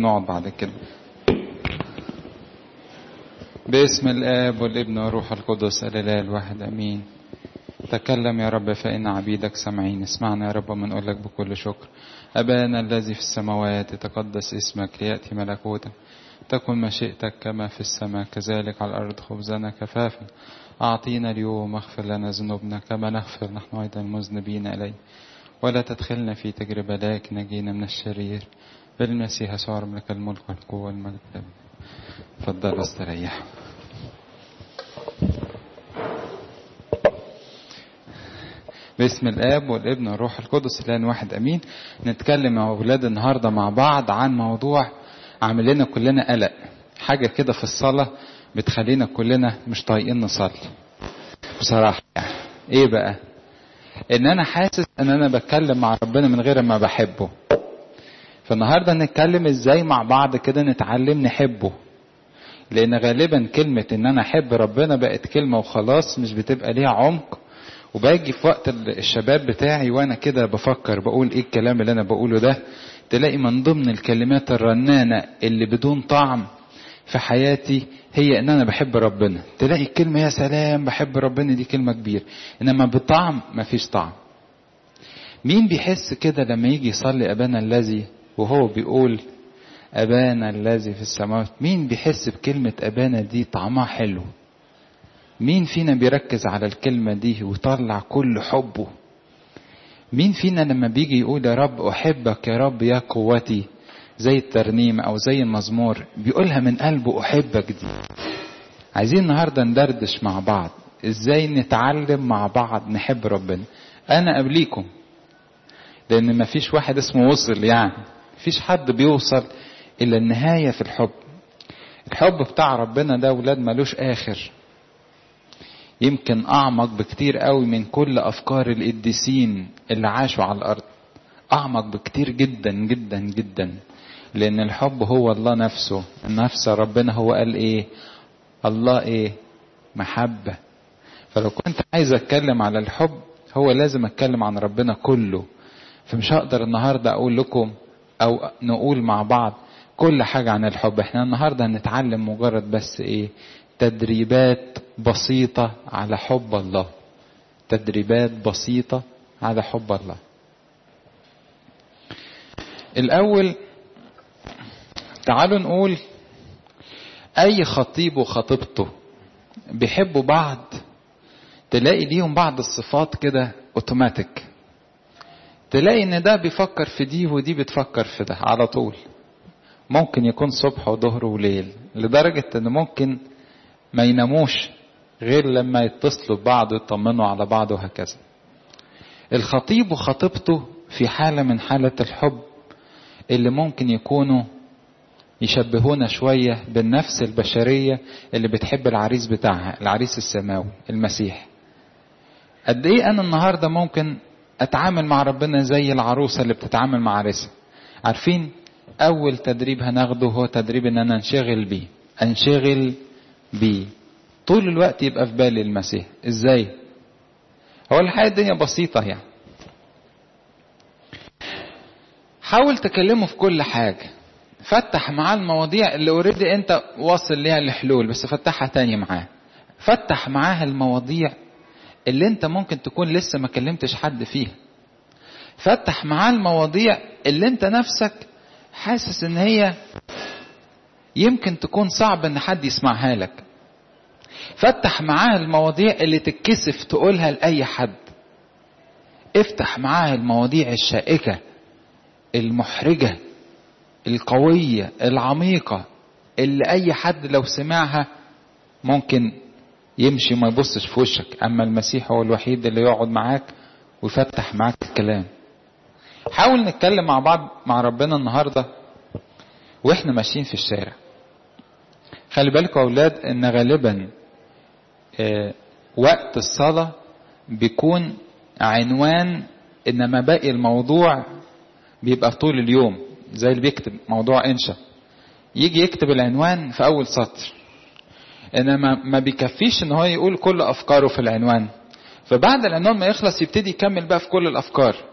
نقعد بعد كده باسم الآب والابن والروح القدس الإله الواحد أمين تكلم يا رب فإن عبيدك سامعين اسمعنا يا رب من نقول لك بكل شكر أبانا الذي في السماوات يتقدس اسمك ليأتي ملكوتك تكن مشيئتك كما في السماء كذلك على الأرض خبزنا كفافا أعطينا اليوم اغفر لنا ذنوبنا كما نغفر نحن أيضا المذنبين إليه ولا تدخلنا في تجربة لكن نجينا من الشرير بالمسيح يسوع لك الملك والقوة والمجد تفضل استريح باسم الاب والابن والروح القدس الان واحد امين نتكلم يا اولاد النهارده مع بعض عن موضوع عامل لنا كلنا قلق حاجه كده في الصلاه بتخلينا كلنا مش طايقين نصلي بصراحه يعني ايه بقى ان انا حاسس ان انا بتكلم مع ربنا من غير ما بحبه فالنهارده نتكلم ازاي مع بعض كده نتعلم نحبه لان غالبا كلمه ان انا احب ربنا بقت كلمه وخلاص مش بتبقى ليها عمق وباجي في وقت الشباب بتاعي وانا كده بفكر بقول ايه الكلام اللي انا بقوله ده تلاقي من ضمن الكلمات الرنانه اللي بدون طعم في حياتي هي ان انا بحب ربنا تلاقي الكلمه يا سلام بحب ربنا دي كلمه كبيره انما بطعم مفيش طعم مين بيحس كده لما يجي يصلي ابانا الذي وهو بيقول ابانا الذي في السماوات مين بيحس بكلمه ابانا دي طعمها حلو مين فينا بيركز على الكلمه دي ويطلع كل حبه مين فينا لما بيجي يقول يا رب احبك يا رب يا قوتي زي الترنيم او زي المزمور بيقولها من قلبه احبك دي عايزين النهارده ندردش مع بعض ازاي نتعلم مع بعض نحب ربنا انا قبليكم لان مفيش واحد اسمه وصل يعني مفيش حد بيوصل الى النهايه في الحب الحب بتاع ربنا ده ولاد ملوش اخر يمكن اعمق بكتير قوي من كل افكار القديسين اللي عاشوا على الارض اعمق بكتير جدا جدا جدا لان الحب هو الله نفسه نفس ربنا هو قال ايه الله ايه محبه فلو كنت عايز اتكلم على الحب هو لازم اتكلم عن ربنا كله فمش هقدر النهارده اقول لكم او نقول مع بعض كل حاجه عن الحب احنا النهارده هنتعلم مجرد بس ايه تدريبات بسيطه على حب الله تدريبات بسيطه على حب الله الاول تعالوا نقول اي خطيب وخطيبته بيحبوا بعض تلاقي ليهم بعض الصفات كده اوتوماتيك تلاقي ان ده بيفكر في دي ودي بتفكر في ده على طول ممكن يكون صبح وظهر وليل لدرجة ان ممكن ما يناموش غير لما يتصلوا ببعض ويطمنوا على بعض وهكذا الخطيب وخطيبته في حالة من حالة الحب اللي ممكن يكونوا يشبهونا شوية بالنفس البشرية اللي بتحب العريس بتاعها العريس السماوي المسيح قد ايه انا النهاردة ممكن اتعامل مع ربنا زي العروسة اللي بتتعامل مع عريسها عارفين اول تدريب هناخده هو تدريب ان انا انشغل بيه انشغل بيه طول الوقت يبقى في بالي المسيح ازاي هو الحقيقة الدنيا بسيطة يعني حاول تكلمه في كل حاجة فتح معاه المواضيع اللي اوريدي انت واصل ليها الحلول بس فتحها تاني معاه فتح معاه المواضيع اللي انت ممكن تكون لسه ما كلمتش حد فيها فتح معاه المواضيع اللي انت نفسك حاسس ان هي يمكن تكون صعب ان حد يسمعها لك فتح معاه المواضيع اللي تتكسف تقولها لأي حد افتح معاه المواضيع الشائكة المحرجة القوية العميقة اللي أي حد لو سمعها ممكن يمشي ما يبصش في وشك أما المسيح هو الوحيد اللي يقعد معاك ويفتح معاك الكلام حاول نتكلم مع بعض مع ربنا النهاردة واحنا ماشيين في الشارع خلي بالكم يا أولاد إن غالبا آه وقت الصلاة بيكون عنوان إنما باقي الموضوع بيبقى طول اليوم زي اللي بيكتب موضوع انشا يجي يكتب العنوان في اول سطر انما ما بيكفيش ان هو يقول كل افكاره في العنوان فبعد العنوان ما يخلص يبتدي يكمل بقى في كل الافكار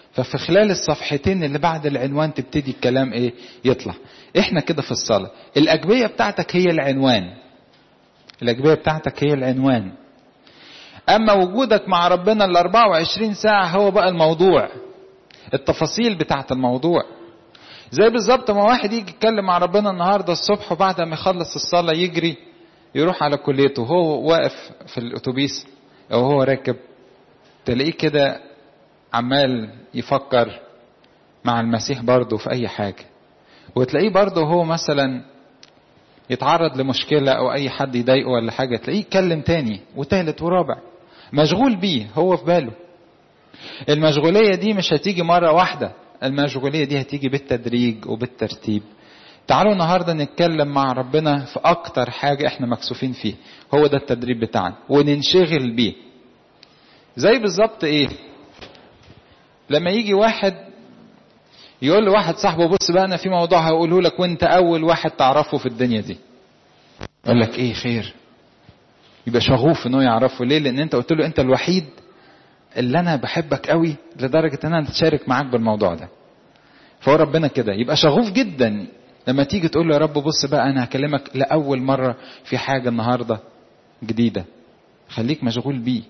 ففي خلال الصفحتين اللي بعد العنوان تبتدي الكلام ايه يطلع احنا كده في الصلاة الاجبية بتاعتك هي العنوان الاجبية بتاعتك هي العنوان اما وجودك مع ربنا ال 24 ساعة هو بقى الموضوع التفاصيل بتاعت الموضوع زي بالظبط ما واحد يجي يتكلم مع ربنا النهارده الصبح وبعد ما يخلص الصلاة يجري يروح على كليته وهو واقف في الاتوبيس او هو راكب تلاقيه كده عمال يفكر مع المسيح برضه في اي حاجة وتلاقيه برضه هو مثلا يتعرض لمشكلة او اي حد يضايقه ولا حاجة تلاقيه يتكلم تاني وتالت ورابع مشغول بيه هو في باله المشغولية دي مش هتيجي مرة واحدة المشغولية دي هتيجي بالتدريج وبالترتيب تعالوا النهاردة نتكلم مع ربنا في أكتر حاجة احنا مكسوفين فيه هو ده التدريب بتاعنا وننشغل بيه زي بالظبط ايه لما يجي واحد يقول لواحد صاحبه بص بقى انا في موضوع هقوله لك وانت اول واحد تعرفه في الدنيا دي يقول لك ايه خير يبقى شغوف انه يعرفه ليه لان انت قلت له انت الوحيد اللي انا بحبك قوي لدرجه ان انا اتشارك معاك بالموضوع ده فهو ربنا كده يبقى شغوف جدا لما تيجي تقول له يا رب بص بقى انا هكلمك لاول مره في حاجه النهارده جديده خليك مشغول بيه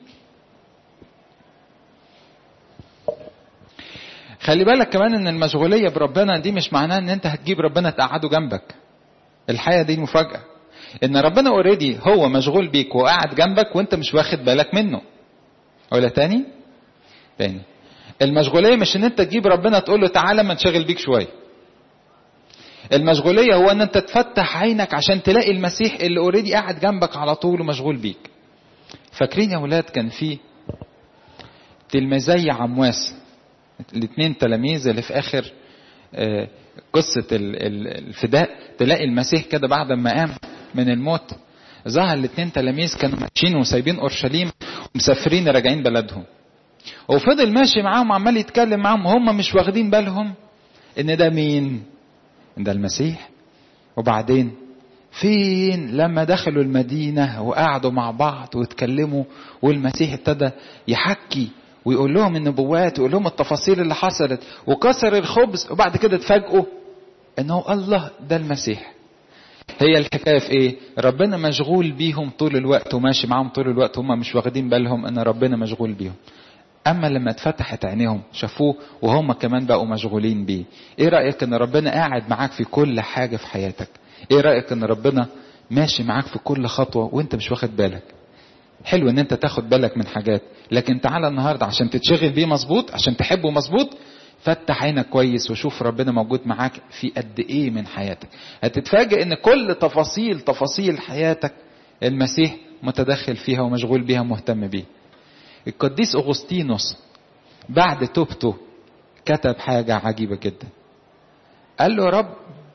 خلي بالك كمان ان المشغوليه بربنا دي مش معناها ان انت هتجيب ربنا تقعده جنبك الحقيقه دي مفاجاه ان ربنا اوريدي هو مشغول بيك وقاعد جنبك وانت مش واخد بالك منه ولا تاني تاني المشغوليه مش ان انت تجيب ربنا تقول له تعالى ما نشغل بيك شويه المشغوليه هو ان انت تفتح عينك عشان تلاقي المسيح اللي اوريدي قاعد جنبك على طول ومشغول بيك فاكرين يا ولاد كان في تلميذي عمواس الاثنين تلاميذ اللي في اخر قصة الفداء تلاقي المسيح كده بعد ما قام من الموت ظهر الاثنين تلاميذ كانوا ماشيين وسايبين اورشليم ومسافرين راجعين بلدهم وفضل ماشي معاهم عمال يتكلم معاهم وهم مش واخدين بالهم ان ده مين ده المسيح وبعدين فين لما دخلوا المدينة وقعدوا مع بعض واتكلموا والمسيح ابتدى يحكي ويقول لهم النبوات ويقول لهم التفاصيل اللي حصلت وكسر الخبز وبعد كده اتفاجئوا انه الله ده المسيح هي الحكايه في ايه ربنا مشغول بيهم طول الوقت وماشي معاهم طول الوقت هم مش واخدين بالهم ان ربنا مشغول بيهم اما لما اتفتحت عينيهم شافوه وهم كمان بقوا مشغولين بيه ايه رايك ان ربنا قاعد معاك في كل حاجه في حياتك ايه رايك ان ربنا ماشي معاك في كل خطوه وانت مش واخد بالك حلو ان انت تاخد بالك من حاجات لكن تعالى النهارده عشان تتشغل بيه مظبوط عشان تحبه مظبوط فتح عينك كويس وشوف ربنا موجود معاك في قد ايه من حياتك هتتفاجئ ان كل تفاصيل تفاصيل حياتك المسيح متدخل فيها ومشغول بيها ومهتم بيها القديس اغسطينوس بعد توبته كتب حاجة عجيبة جدا قال له يا رب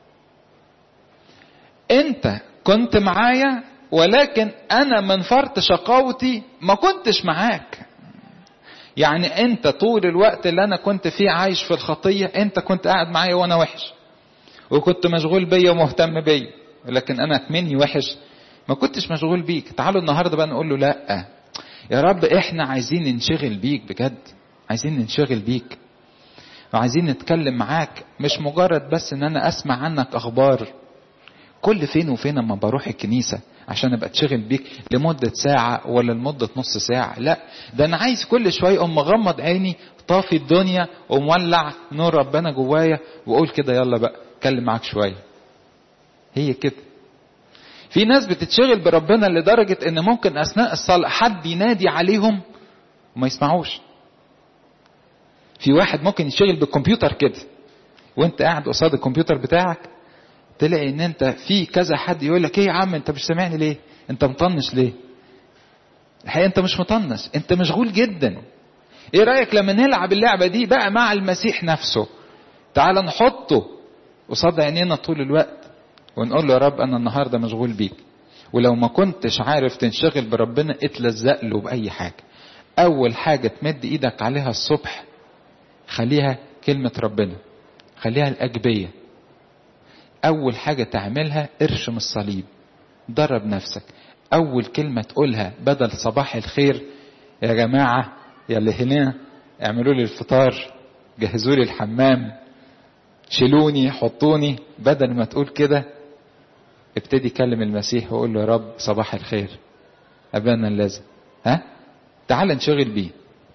انت كنت معايا ولكن انا من فرط شقاوتي ما كنتش معاك يعني انت طول الوقت اللي انا كنت فيه عايش في الخطية انت كنت قاعد معايا وانا وحش وكنت مشغول بيا ومهتم بيا لكن انا مني وحش ما كنتش مشغول بيك تعالوا النهاردة بقى نقول له لا يا رب احنا عايزين ننشغل بيك بجد عايزين ننشغل بيك وعايزين نتكلم معاك مش مجرد بس ان انا اسمع عنك اخبار كل فين وفين اما بروح الكنيسة عشان ابقى اتشغل بيك لمدة ساعة ولا لمدة نص ساعة لا ده انا عايز كل شوية اقوم مغمض عيني طافي الدنيا ومولع نور ربنا جوايا واقول كده يلا بقى اتكلم معاك شوية هي كده في ناس بتتشغل بربنا لدرجة ان ممكن اثناء الصلاة حد ينادي عليهم وما يسمعوش في واحد ممكن يشتغل بالكمبيوتر كده وانت قاعد قصاد الكمبيوتر بتاعك تلاقي ان انت في كذا حد يقول لك ايه يا عم انت مش سامعني ليه انت مطنش ليه الحقيقه انت مش مطنش انت مشغول جدا ايه رايك لما نلعب اللعبه دي بقى مع المسيح نفسه تعال نحطه قصاد عينينا طول الوقت ونقول له يا رب انا النهارده مشغول بيك ولو ما كنتش عارف تنشغل بربنا اتلزق له باي حاجه اول حاجه تمد ايدك عليها الصبح خليها كلمه ربنا خليها الاجبيه أول حاجة تعملها ارشم الصليب درب نفسك أول كلمة تقولها بدل صباح الخير يا جماعة يا اللي هنا اعملوا لي الفطار جهزوا لي الحمام شيلوني حطوني بدل ما تقول كده ابتدي كلم المسيح وقول له يا رب صباح الخير ابانا اللازم ها تعال نشغل بيه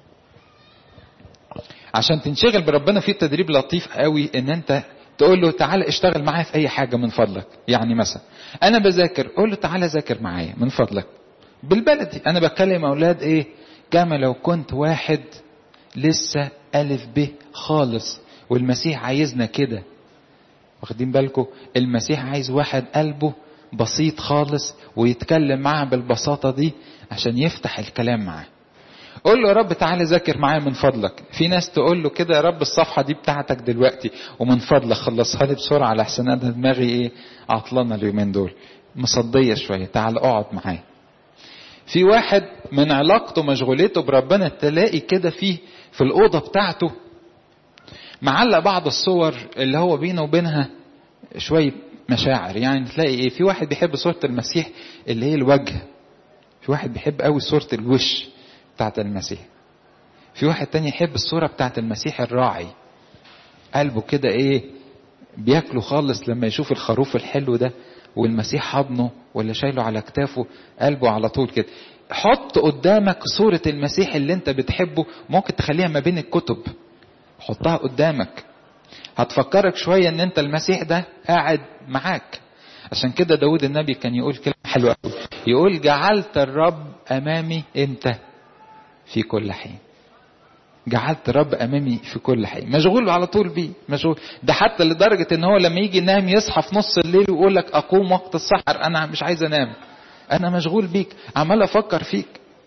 عشان تنشغل بربنا في تدريب لطيف قوي ان انت تقول له تعالى اشتغل معايا في اي حاجه من فضلك يعني مثلا انا بذاكر قول له تعالى ذاكر معايا من فضلك بالبلدي انا بتكلم اولاد ايه كما لو كنت واحد لسه الف ب خالص والمسيح عايزنا كده واخدين بالكم المسيح عايز واحد قلبه بسيط خالص ويتكلم معاه بالبساطه دي عشان يفتح الكلام معاه قول له يا رب تعالى ذاكر معايا من فضلك في ناس تقول له كده يا رب الصفحة دي بتاعتك دلوقتي ومن فضلك خلصها لي بسرعة على حسن انا دماغي ايه عطلانة اليومين دول مصدية شوية تعال اقعد معايا في واحد من علاقته مشغوليته بربنا تلاقي كده فيه في الأوضة بتاعته معلق بعض الصور اللي هو بينه وبينها شوية مشاعر يعني تلاقي ايه في واحد بيحب صورة المسيح اللي هي الوجه في واحد بيحب قوي صورة الوش بتاعت المسيح في واحد تاني يحب الصورة بتاعت المسيح الراعي قلبه كده ايه بياكله خالص لما يشوف الخروف الحلو ده والمسيح حضنه ولا شايله على كتافه قلبه على طول كده حط قدامك صورة المسيح اللي انت بتحبه ممكن تخليها ما بين الكتب حطها قدامك هتفكرك شوية ان انت المسيح ده قاعد معاك عشان كده داود النبي كان يقول كلمة حلوة قوي يقول جعلت الرب امامي امتى في كل حين جعلت الرب امامي في كل حين مشغول على طول بيه مشغول ده حتى لدرجه ان هو لما يجي ينام يصحى في نص الليل ويقول لك اقوم وقت السحر انا مش عايز انام انا مشغول بيك عمال افكر فيك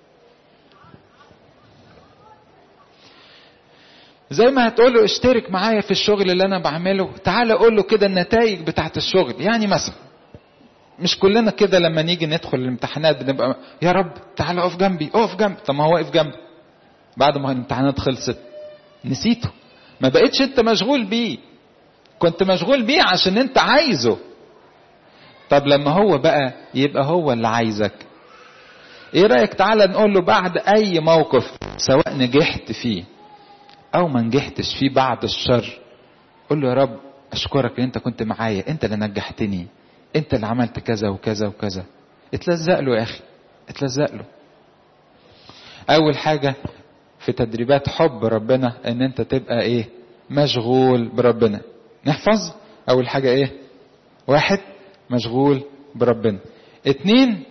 زي ما هتقول له اشترك معايا في الشغل اللي انا بعمله تعال اقول له كده النتائج بتاعت الشغل يعني مثلا مش كلنا كده لما نيجي ندخل الامتحانات بنبقى يا رب تعالى اقف جنبي اقف جنبي طب ما هو واقف جنبي بعد ما الامتحانات خلصت نسيته ما بقتش انت مشغول بيه كنت مشغول بيه عشان انت عايزه طب لما هو بقى يبقى هو اللي عايزك ايه رايك تعالى نقول له بعد اي موقف سواء نجحت فيه او ما نجحتش فيه بعد الشر قول له يا رب اشكرك ان انت كنت معايا انت اللي نجحتني انت اللي عملت كذا وكذا وكذا اتلزق له يا اخي اتلزق له اول حاجه في تدريبات حب ربنا ان انت تبقى ايه مشغول بربنا نحفظ اول حاجه ايه واحد مشغول بربنا اتنين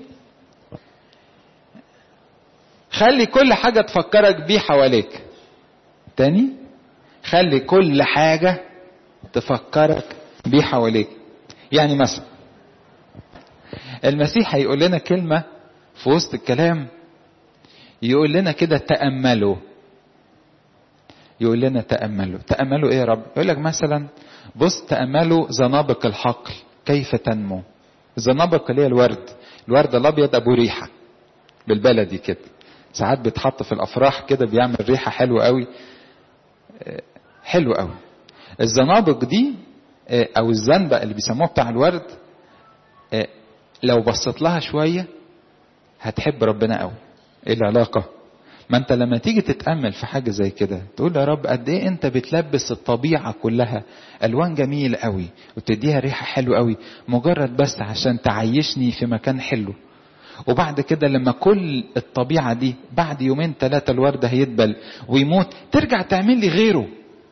خلي كل حاجة تفكرك بيه حواليك تاني خلي كل حاجة تفكرك بيه حواليك يعني مثلا المسيح هيقول لنا كلمة في وسط الكلام يقول لنا كده تأملوا يقول لنا تأملوا تأملوا ايه يا رب يقول لك مثلا بص تأملوا زنابق الحقل كيف تنمو الزنابق اللي هي الورد الورد الابيض ابو ريحه بالبلدي كده ساعات بيتحط في الافراح كده بيعمل ريحه حلوه قوي حلو قوي الزنابق دي او الزنبق اللي بيسموه بتاع الورد لو بصيت لها شويه هتحب ربنا قوي ايه العلاقه ما انت لما تيجي تتامل في حاجه زي كده تقول يا رب قد ايه انت بتلبس الطبيعه كلها الوان جميل قوي وتديها ريحه حلوه قوي مجرد بس عشان تعيشني في مكان حلو وبعد كده لما كل الطبيعه دي بعد يومين ثلاثه الورد هيدبل ويموت ترجع تعمل لي غيره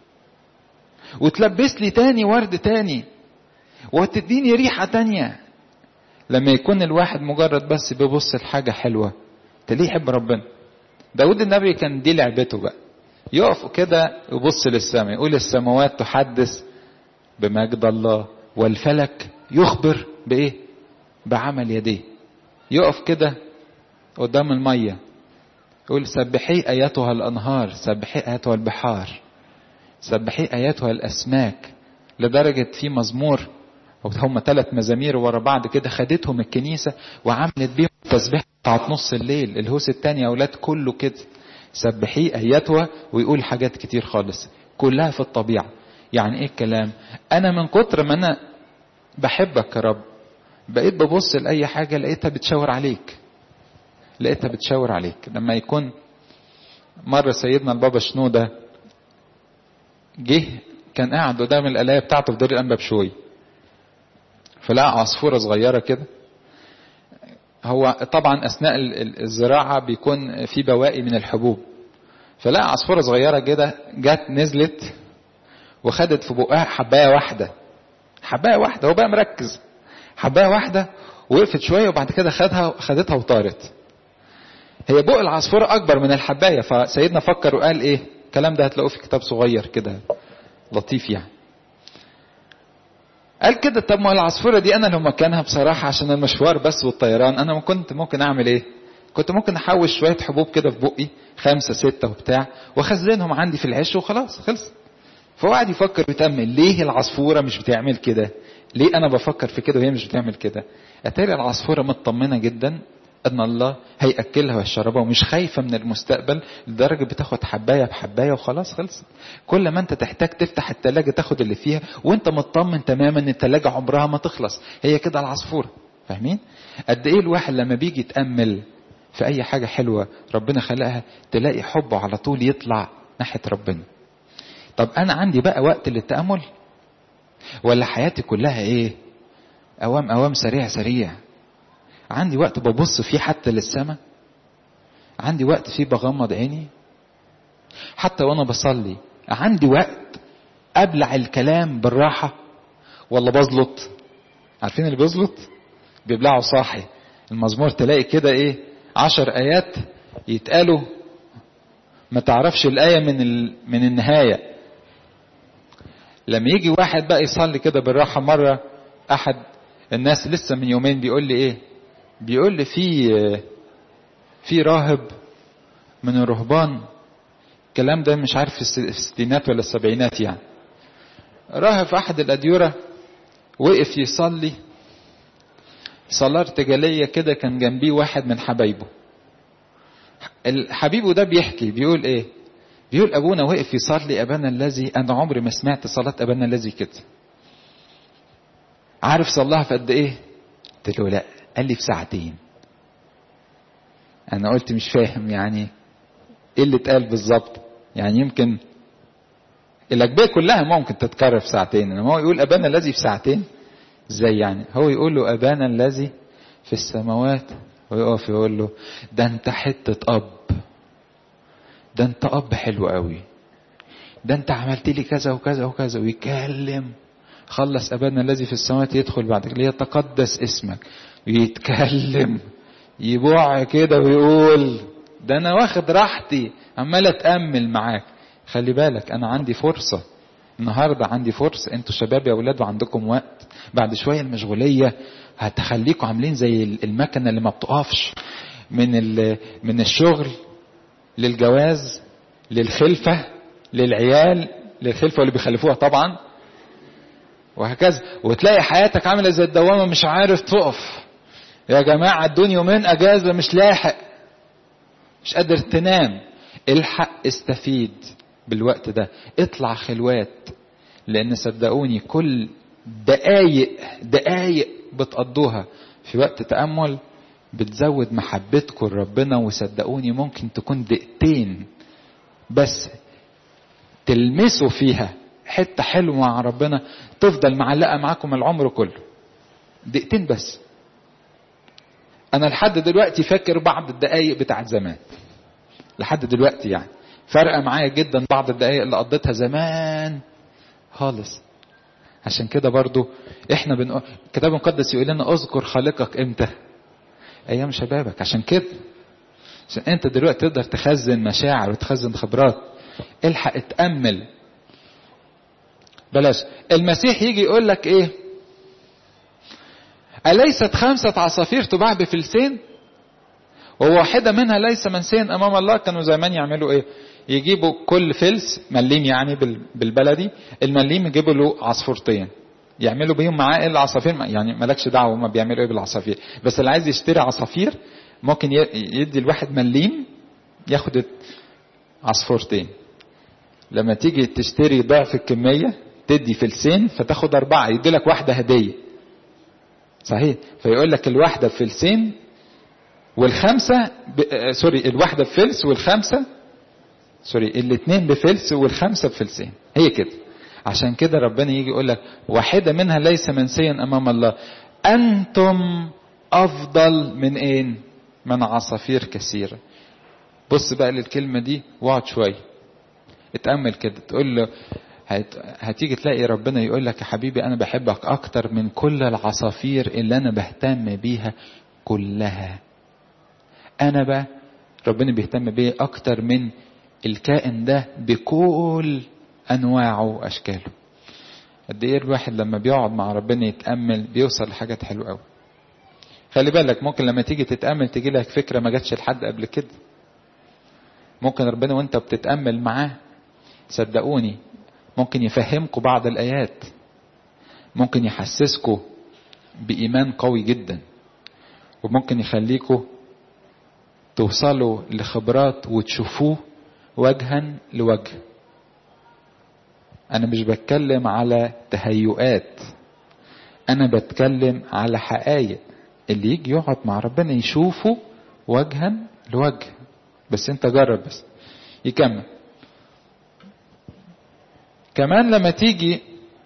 وتلبس لي تاني ورد تاني وتديني ريحه تانيه لما يكون الواحد مجرد بس بيبص لحاجه حلوه تلاقيه يحب ربنا داود النبي كان دي لعبته بقى يقف كده يبص للسماء يقول السماوات تحدث بمجد الله والفلك يخبر بايه بعمل يديه يقف كده قدام المية يقول سبحي اياتها الانهار سبحي اياتها البحار سبحي اياتها الاسماك لدرجة في مزمور هم ثلاث مزامير ورا بعض كده خدتهم الكنيسة وعملت بيهم تسبيح بتاعت نص الليل الهوس التاني يا اولاد كله كده سبحيه اياتها ويقول حاجات كتير خالص كلها في الطبيعة يعني ايه الكلام انا من كتر ما انا بحبك يا رب بقيت ببص لاي حاجة لقيتها بتشاور عليك لقيتها بتشاور عليك لما يكون مرة سيدنا البابا شنودة جه كان قاعد قدام القلايه بتاعته في دير الانبا بشوي فلقى عصفوره صغيره كده هو طبعا اثناء الزراعه بيكون في بواقي من الحبوب فلقى عصفوره صغيره كده جت نزلت وخدت في بقها حبايه واحده حبايه واحده هو بقى مركز حبايه واحده وقفت شويه وبعد كده خدها خدتها وطارت هي بق العصفوره اكبر من الحبايه فسيدنا فكر وقال ايه الكلام ده هتلاقوه في كتاب صغير كده لطيف يعني قال كده طب ما العصفوره دي انا لو مكانها بصراحه عشان المشوار بس والطيران انا ما كنت ممكن اعمل ايه كنت ممكن احوش شويه حبوب كده في بقي خمسه سته وبتاع واخزنهم عندي في العش وخلاص خلص فهو قاعد يفكر ويتامل ليه العصفوره مش بتعمل كده ليه انا بفكر في كده وهي مش بتعمل كده اتاري العصفوره مطمنه جدا ان الله هياكلها ويشربها ومش خايفه من المستقبل لدرجه بتاخد حبايه بحبايه وخلاص خلصت كل ما انت تحتاج تفتح التلاجة تاخد اللي فيها وانت مطمن تماما ان التلاجة عمرها ما تخلص هي كده العصفوره فاهمين قد ايه الواحد لما بيجي يتامل في اي حاجه حلوه ربنا خلقها تلاقي حبه على طول يطلع ناحيه ربنا طب انا عندي بقى وقت للتامل ولا حياتي كلها ايه اوام اوام سريع سريع عندي وقت ببص فيه حتى للسماء عندي وقت فيه بغمض عيني حتى وانا بصلي عندي وقت ابلع الكلام بالراحه ولا بزلط عارفين اللي بيزلط بيبلعه صاحي المزمور تلاقي كده ايه عشر ايات يتقالوا ما تعرفش الايه من ال... من النهايه لما يجي واحد بقى يصلي كده بالراحه مره احد الناس لسه من يومين بيقول لي ايه بيقول لي في في راهب من الرهبان الكلام ده مش عارف في الستينات ولا السبعينات يعني راهب في احد الاديره وقف يصلي صلاة ارتجالية كده كان جنبيه واحد من حبايبه حبيبه ده بيحكي بيقول ايه بيقول ابونا وقف يصلي ابانا الذي انا عمري ما سمعت صلاة ابانا الذي كده عارف صلاها في قد ايه قلت له لا قال لي في ساعتين انا قلت مش فاهم يعني ايه اللي اتقال بالظبط يعني يمكن الاجبيه كلها ممكن تتكرر في ساعتين انما هو يقول ابانا الذي في ساعتين ازاي يعني هو يقول له ابانا الذي في السماوات ويقف يقول له ده انت حته اب ده انت اب حلو قوي ده انت عملت لي كذا وكذا وكذا ويكلم خلص ابانا الذي في السماوات يدخل بعد كده يتقدس اسمك ويتكلم يبوع كده ويقول ده انا واخد راحتي عمال اتامل معاك خلي بالك انا عندي فرصه النهارده عندي فرصه انتوا شباب يا اولاد وعندكم وقت بعد شويه المشغوليه هتخليكم عاملين زي المكنه اللي ما بتقفش من من الشغل للجواز للخلفه للعيال للخلفه اللي بيخلفوها طبعا وهكذا وتلاقي حياتك عامله زي الدوامه مش عارف تقف يا جماعه ادوني يومين اجازه مش لاحق مش قادر تنام الحق استفيد بالوقت ده اطلع خلوات لان صدقوني كل دقايق دقايق بتقضوها في وقت تامل بتزود محبتكم لربنا وصدقوني ممكن تكون دقيقتين بس تلمسوا فيها حته حلوه مع ربنا تفضل معلقه معاكم العمر كله دقيقتين بس انا لحد دلوقتي فاكر بعض الدقايق بتاعت زمان لحد دلوقتي يعني فارقه معايا جدا بعض الدقايق اللي قضيتها زمان خالص عشان كده برضو احنا بنقول الكتاب المقدس يقول لنا اذكر خالقك امتى ايام شبابك عشان كده عشان انت دلوقتي تقدر تخزن مشاعر وتخزن خبرات الحق اتامل بلاش المسيح يجي يقول لك ايه أليست خمسة عصافير تباع بفلسين وواحدة منها ليس منسيا أمام الله كانوا زمان يعملوا إيه يجيبوا كل فلس مليم يعني بالبلدي المليم يجيبوا له عصفورتين يعملوا بيهم معاه العصافير يعني مالكش دعوه هما بيعملوا ايه بالعصافير بس اللي عايز يشتري عصافير ممكن يدي الواحد مليم ياخد عصفورتين لما تيجي تشتري ضعف الكميه تدي فلسين فتاخد اربعه يدي لك واحده هديه صحيح فيقول لك الواحده بفلسين والخمسه ب... آه سوري الواحده بفلس والخمسه سوري الاثنين بفلس والخمسه بفلسين هي كده عشان كده ربنا يجي يقول لك واحدة منها ليس منسيا أمام الله أنتم أفضل من إيه من عصافير كثيرة بص بقى للكلمة دي واقعد شوية اتأمل كده تقول له هت... هتيجي تلاقي ربنا يقول لك يا حبيبي أنا بحبك أكتر من كل العصافير اللي أنا بهتم بيها كلها أنا بقى ربنا بيهتم بيه أكتر من الكائن ده بكل أنواعه وأشكاله قد إيه الواحد لما بيقعد مع ربنا يتأمل بيوصل لحاجات حلوة أوي خلي بالك ممكن لما تيجي تتأمل تيجي لك فكرة ما جاتش لحد قبل كده ممكن ربنا وانت بتتأمل معاه صدقوني ممكن يفهمكم بعض الآيات ممكن يحسسكم بإيمان قوي جدا وممكن يخليكم توصلوا لخبرات وتشوفوه وجها لوجه انا مش بتكلم على تهيؤات انا بتكلم على حقائق اللي يجي يقعد مع ربنا يشوفه وجها لوجه بس انت جرب بس يكمل كمان لما تيجي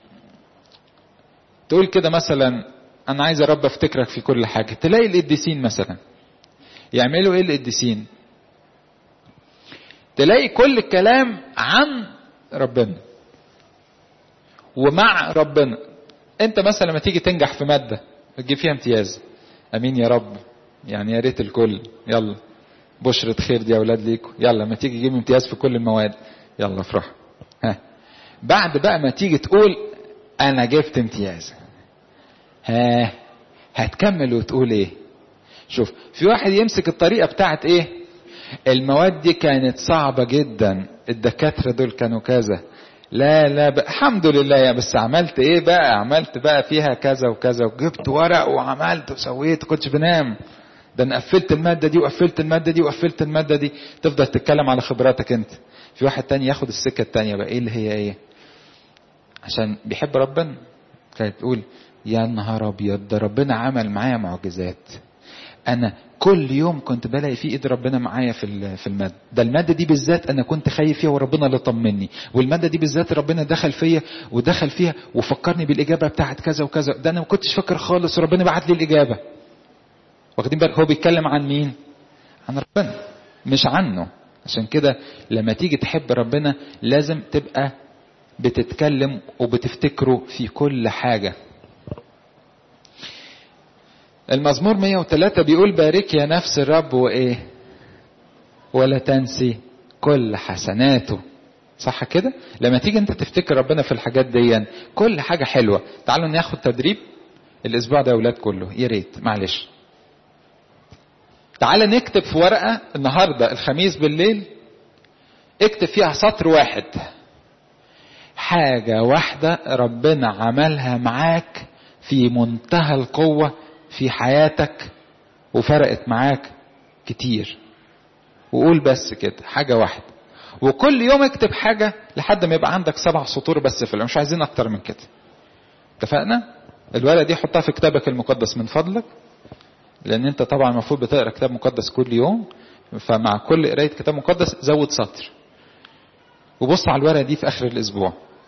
تقول كده مثلا انا عايز يا رب افتكرك في كل حاجه تلاقي القديسين مثلا يعملوا ايه القديسين تلاقي كل الكلام عن ربنا ومع ربنا انت مثلا لما تيجي تنجح في ماده تجيب فيها امتياز امين يا رب يعني يا ريت الكل يلا بشرة خير دي يا اولاد ليكم يلا ما تيجي تجيب امتياز في كل المواد يلا افرح ها بعد بقى ما تيجي تقول انا جبت امتياز ها هتكمل وتقول ايه شوف في واحد يمسك الطريقة بتاعت ايه المواد دي كانت صعبة جدا الدكاترة دول كانوا كذا لا لا بقى الحمد لله يا بس عملت ايه بقى عملت بقى فيها كذا وكذا وجبت ورق وعملت وسويت كنتش بنام ده انا قفلت المادة دي وقفلت المادة دي وقفلت المادة دي تفضل تتكلم على خبراتك انت في واحد تاني ياخد السكة التانية بقى ايه اللي هي ايه عشان بيحب ربنا كانت تقول يا نهار ابيض ده ربنا عمل معايا معجزات انا كل يوم كنت بلاقي في ايد ربنا معايا في في الماده ده الماده دي بالذات انا كنت خايف فيها وربنا اللي طمني والماده دي بالذات ربنا دخل فيا ودخل فيها وفكرني بالاجابه بتاعت كذا وكذا ده انا ما كنتش فاكر خالص وربنا بعت لي الاجابه واخدين بالك هو بيتكلم عن مين عن ربنا مش عنه عشان كده لما تيجي تحب ربنا لازم تبقى بتتكلم وبتفتكره في كل حاجه المزمور 103 بيقول بارك يا نفس الرب وايه ولا تنسي كل حسناته صح كده لما تيجي انت تفتكر ربنا في الحاجات دي كل حاجة حلوة تعالوا ناخد تدريب الاسبوع ده يا اولاد كله يا ريت معلش تعال نكتب في ورقة النهاردة الخميس بالليل اكتب فيها سطر واحد حاجة واحدة ربنا عملها معاك في منتهى القوة في حياتك وفرقت معاك كتير وقول بس كده حاجة واحدة وكل يوم اكتب حاجة لحد ما يبقى عندك سبع سطور بس في مش عايزين اكتر من كده اتفقنا الورقة دي حطها في كتابك المقدس من فضلك لان انت طبعا المفروض بتقرا كتاب مقدس كل يوم فمع كل قراية كتاب مقدس زود سطر وبص على الورقة دي في اخر الاسبوع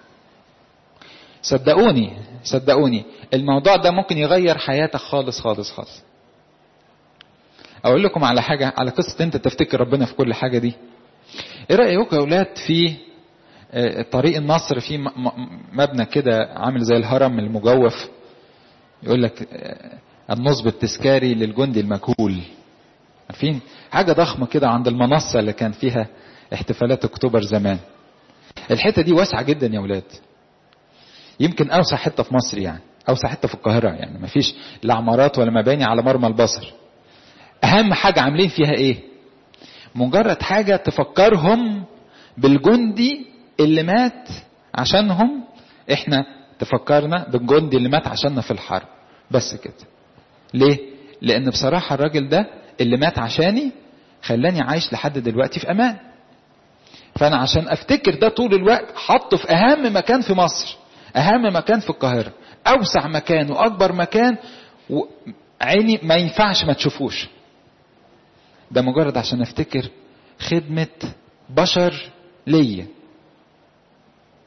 صدقوني صدقوني الموضوع ده ممكن يغير حياتك خالص خالص خالص اقول لكم على حاجة على قصة انت تفتكر ربنا في كل حاجة دي ايه رأيكم يا اولاد في طريق النصر في مبنى كده عامل زي الهرم المجوف يقول لك النصب التذكاري للجندي المجهول عارفين حاجة ضخمة كده عند المنصة اللي كان فيها احتفالات اكتوبر زمان الحتة دي واسعة جدا يا اولاد يمكن اوسع حته في مصر يعني اوسع حته في القاهره يعني ما فيش لا عمارات ولا مباني على مرمى البصر اهم حاجه عاملين فيها ايه مجرد حاجه تفكرهم بالجندي اللي مات عشانهم احنا تفكرنا بالجندي اللي مات عشاننا في الحرب بس كده ليه لان بصراحه الراجل ده اللي مات عشاني خلاني عايش لحد دلوقتي في امان فانا عشان افتكر ده طول الوقت حطه في اهم مكان في مصر اهم مكان في القاهره اوسع مكان واكبر مكان عيني ما ينفعش ما تشوفوش ده مجرد عشان افتكر خدمه بشر ليا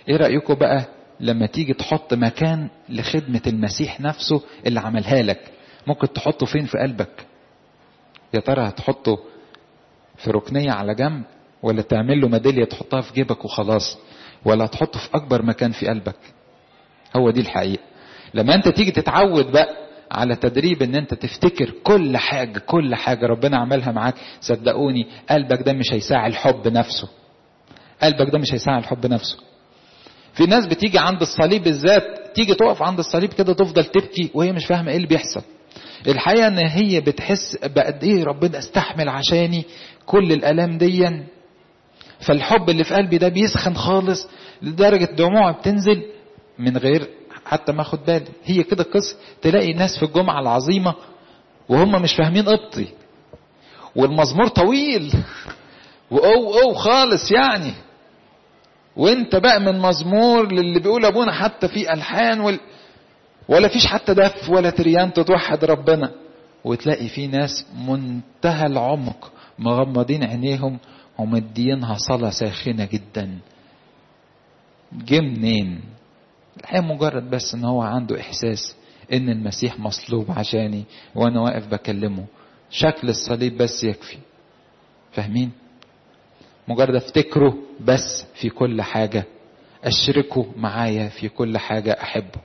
ايه رأيكم بقى لما تيجي تحط مكان لخدمة المسيح نفسه اللي عملها لك ممكن تحطه فين في قلبك يا ترى هتحطه في ركنية على جنب ولا تعمل له ميدالية تحطها في جيبك وخلاص ولا تحطه في أكبر مكان في قلبك هو دي الحقيقة لما أنت تيجي تتعود بقى على تدريب ان انت تفتكر كل حاجة كل حاجة ربنا عملها معاك صدقوني قلبك ده مش هيساعي الحب نفسه قلبك ده مش هيساعي الحب نفسه في ناس بتيجي عند الصليب بالذات تيجي تقف عند الصليب كده تفضل تبكي وهي مش فاهمة ايه اللي بيحصل الحقيقة ان هي بتحس بقد ايه ربنا استحمل عشاني كل الالام دي فالحب اللي في قلبي ده بيسخن خالص لدرجة دموع بتنزل من غير حتى ما اخد بالي هي كده قصة تلاقي ناس في الجمعة العظيمة وهم مش فاهمين قبطي والمزمور طويل واو او خالص يعني وانت بقى من مزمور للي بيقول ابونا حتى في الحان وال... ولا فيش حتى دف ولا تريان تتوحد ربنا وتلاقي في ناس منتهى العمق مغمضين عينيهم ومدينها صلاة ساخنة جدا جه منين الحقيقة مجرد بس ان هو عنده احساس ان المسيح مصلوب عشاني وانا واقف بكلمه شكل الصليب بس يكفي فاهمين مجرد افتكره بس في كل حاجة اشركه معايا في كل حاجة احبه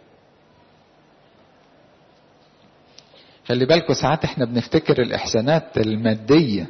خلي بالكم ساعات احنا بنفتكر الاحسانات المادية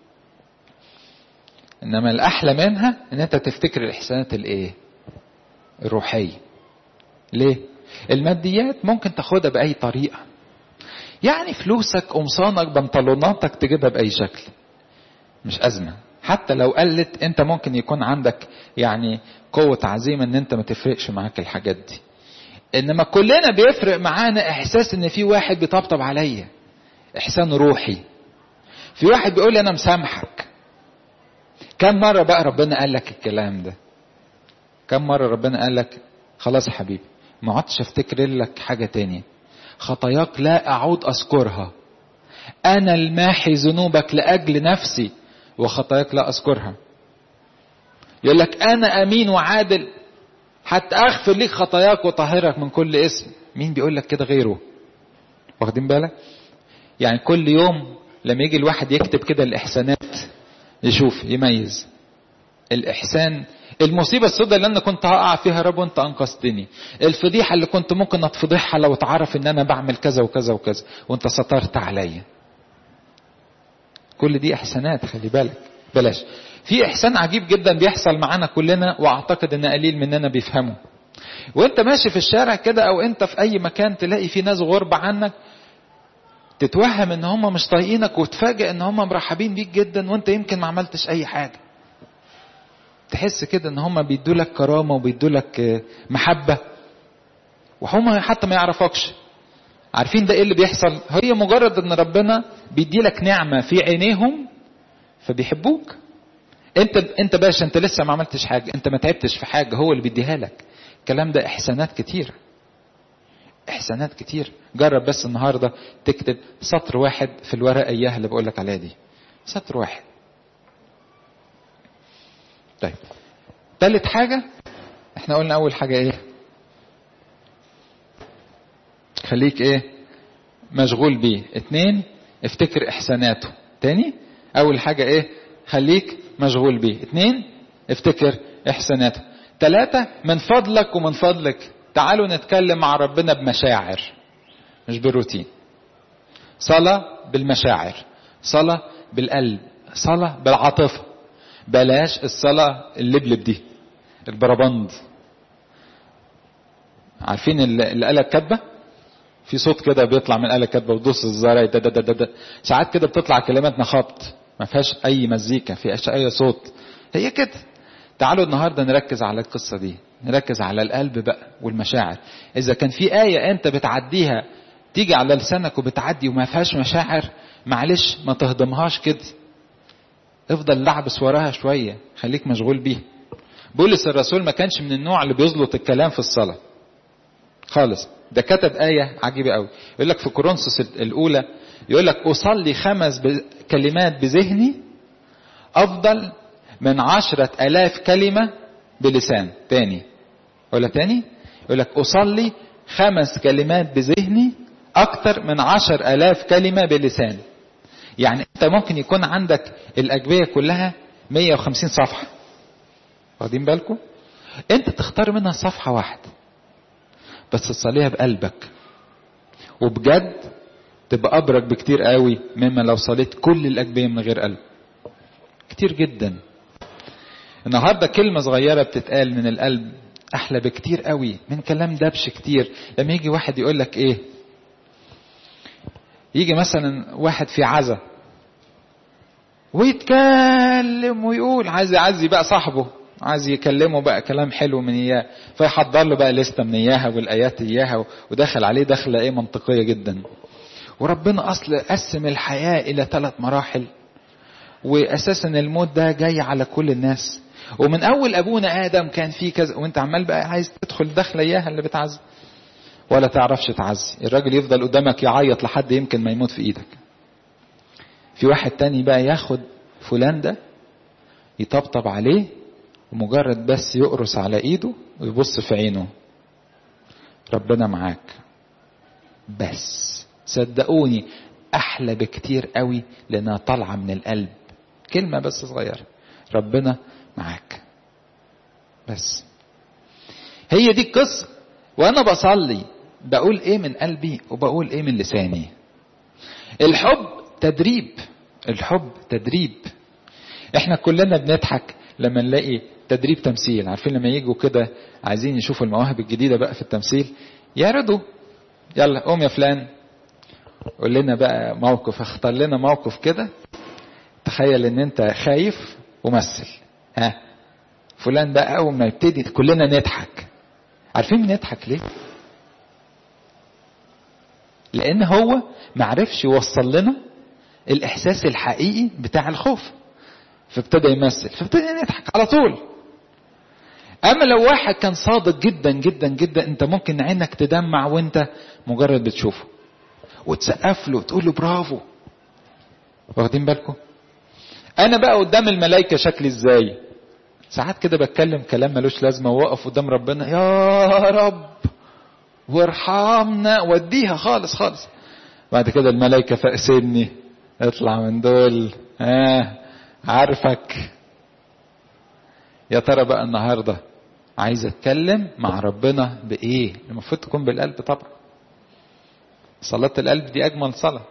انما الاحلى منها ان انت تفتكر الاحسانات الايه الروحية ليه الماديات ممكن تاخدها باي طريقة يعني فلوسك قمصانك بنطلوناتك تجيبها باي شكل مش ازمة حتى لو قلت انت ممكن يكون عندك يعني قوة عزيمة ان انت ما تفرقش معاك الحاجات دي انما كلنا بيفرق معانا احساس ان في واحد بيطبطب عليا احسان روحي في واحد بيقول لي انا مسامحك كم مرة بقى ربنا قال لك الكلام ده كم مرة ربنا قال لك خلاص يا حبيبي ما عدتش افتكر لك حاجة تانية خطاياك لا اعود اذكرها انا الماحي ذنوبك لاجل نفسي وخطاياك لا اذكرها يقول لك انا امين وعادل حتى اغفر ليك خطاياك وطهرك من كل اسم مين بيقول لك كده غيره واخدين بالك يعني كل يوم لما يجي الواحد يكتب كده الاحسانات يشوف يميز الاحسان المصيبة السوداء اللي انا كنت هقع فيها يا رب وانت انقذتني الفضيحة اللي كنت ممكن اتفضحها لو اتعرف ان انا بعمل كذا وكذا وكذا وانت سترت عليا كل دي احسانات خلي بالك بلاش في احسان عجيب جدا بيحصل معانا كلنا واعتقد ان قليل مننا بيفهمه وانت ماشي في الشارع كده او انت في اي مكان تلاقي في ناس غربة عنك تتوهم ان هم مش طايقينك وتفاجئ ان هم مرحبين بيك جدا وانت يمكن ما عملتش اي حاجة تحس كده ان هم بيدوا لك كرامة وبيدوا لك محبة وهم حتى ما يعرفكش عارفين ده ايه اللي بيحصل هي مجرد ان ربنا بيدي لك نعمة في عينيهم فبيحبوك انت انت باشا انت لسه ما عملتش حاجة انت ما تعبتش في حاجة هو اللي بيديها لك الكلام ده احسانات كتير احسانات كتير جرب بس النهارده تكتب سطر واحد في الورقه اياها اللي بقول لك عليها دي سطر واحد طيب تالت حاجه احنا قلنا اول حاجه ايه خليك ايه مشغول بيه اتنين افتكر احساناته تاني اول حاجه ايه خليك مشغول بيه اتنين افتكر احساناته تلاتة من فضلك ومن فضلك تعالوا نتكلم مع ربنا بمشاعر مش بروتين صلاة بالمشاعر صلاة بالقلب صلاة بالعاطفة بلاش الصلاة اللبلب دي البربند عارفين الآلة الكاتبة في صوت كده بيطلع من الآلة الكاتبة ودوس الزراير ده ده ده ده ساعات كده بتطلع كلماتنا خبط ما فيهاش أي مزيكا فيهاش أي صوت هي كده تعالوا النهاردة نركز على القصة دي نركز على القلب بقى والمشاعر إذا كان في آية أنت بتعديها تيجي على لسانك وبتعدي وما فيهاش مشاعر معلش ما تهضمهاش كده افضل لعبس وراها شوية خليك مشغول بيها بولس الرسول ما كانش من النوع اللي بيزلط الكلام في الصلاة خالص ده كتب آية عجيبة قوي يقول لك في كورنثوس الأولى يقول لك أصلي خمس كلمات بذهني أفضل من عشرة ألاف كلمة بلسان تاني ولا تاني يقول لك أصلي خمس كلمات بذهني أكتر من عشر ألاف كلمة بلساني يعني أنت ممكن يكون عندك الأجبية كلها 150 صفحة واخدين بالكم أنت تختار منها صفحة واحدة بس تصليها بقلبك وبجد تبقى أبرك بكتير قوي مما لو صليت كل الأجبية من غير قلب كتير جدا النهارده كلمة صغيرة بتتقال من القلب أحلى بكتير قوي من كلام دبش كتير لما يجي واحد يقول لك إيه يجي مثلا واحد في عزا ويتكلم ويقول عايز يعزي بقى صاحبه عايز يكلمه بقى كلام حلو من اياه فيحضر له بقى لستة من اياها والايات اياها ودخل عليه دخله ايه منطقيه جدا وربنا اصل قسم الحياه الى ثلاث مراحل واساسا الموت ده جاي على كل الناس ومن اول ابونا ادم كان في كذا وانت عمال بقى عايز تدخل دخله اياها اللي بتعزي ولا تعرفش تعزي الراجل يفضل قدامك يعيط لحد يمكن ما يموت في ايدك في واحد تاني بقى ياخد فلان ده يطبطب عليه ومجرد بس يقرص على ايده ويبص في عينه ربنا معاك بس صدقوني احلى بكتير قوي لانها طالعه من القلب كلمه بس صغيره ربنا معاك بس هي دي القصه وانا بصلي بقول ايه من قلبي وبقول ايه من لساني الحب تدريب الحب تدريب احنا كلنا بنضحك لما نلاقي تدريب تمثيل عارفين لما يجوا كده عايزين يشوفوا المواهب الجديده بقى في التمثيل يعرضوا يلا قوم يا فلان قول لنا بقى موقف اختار لنا موقف كده تخيل ان انت خايف ومثل ها فلان بقى اول ما يبتدي كلنا نضحك عارفين بنضحك ليه لان هو معرفش يوصل لنا الاحساس الحقيقي بتاع الخوف فابتدى يمثل فابتدى نضحك على طول اما لو واحد كان صادق جدا جدا جدا انت ممكن عينك تدمع وانت مجرد بتشوفه وتسقف له وتقول له برافو واخدين بالكم انا بقى قدام الملائكه شكلي ازاي ساعات كده بتكلم كلام ملوش لازمه واقف قدام ربنا يا رب وارحمنا وديها خالص خالص بعد كده الملائكه فاقسمني اطلع من دول اه عارفك يا ترى بقى النهارده عايز اتكلم مع ربنا بايه المفروض تكون بالقلب طبعا صلاة القلب دي أجمل صلاة.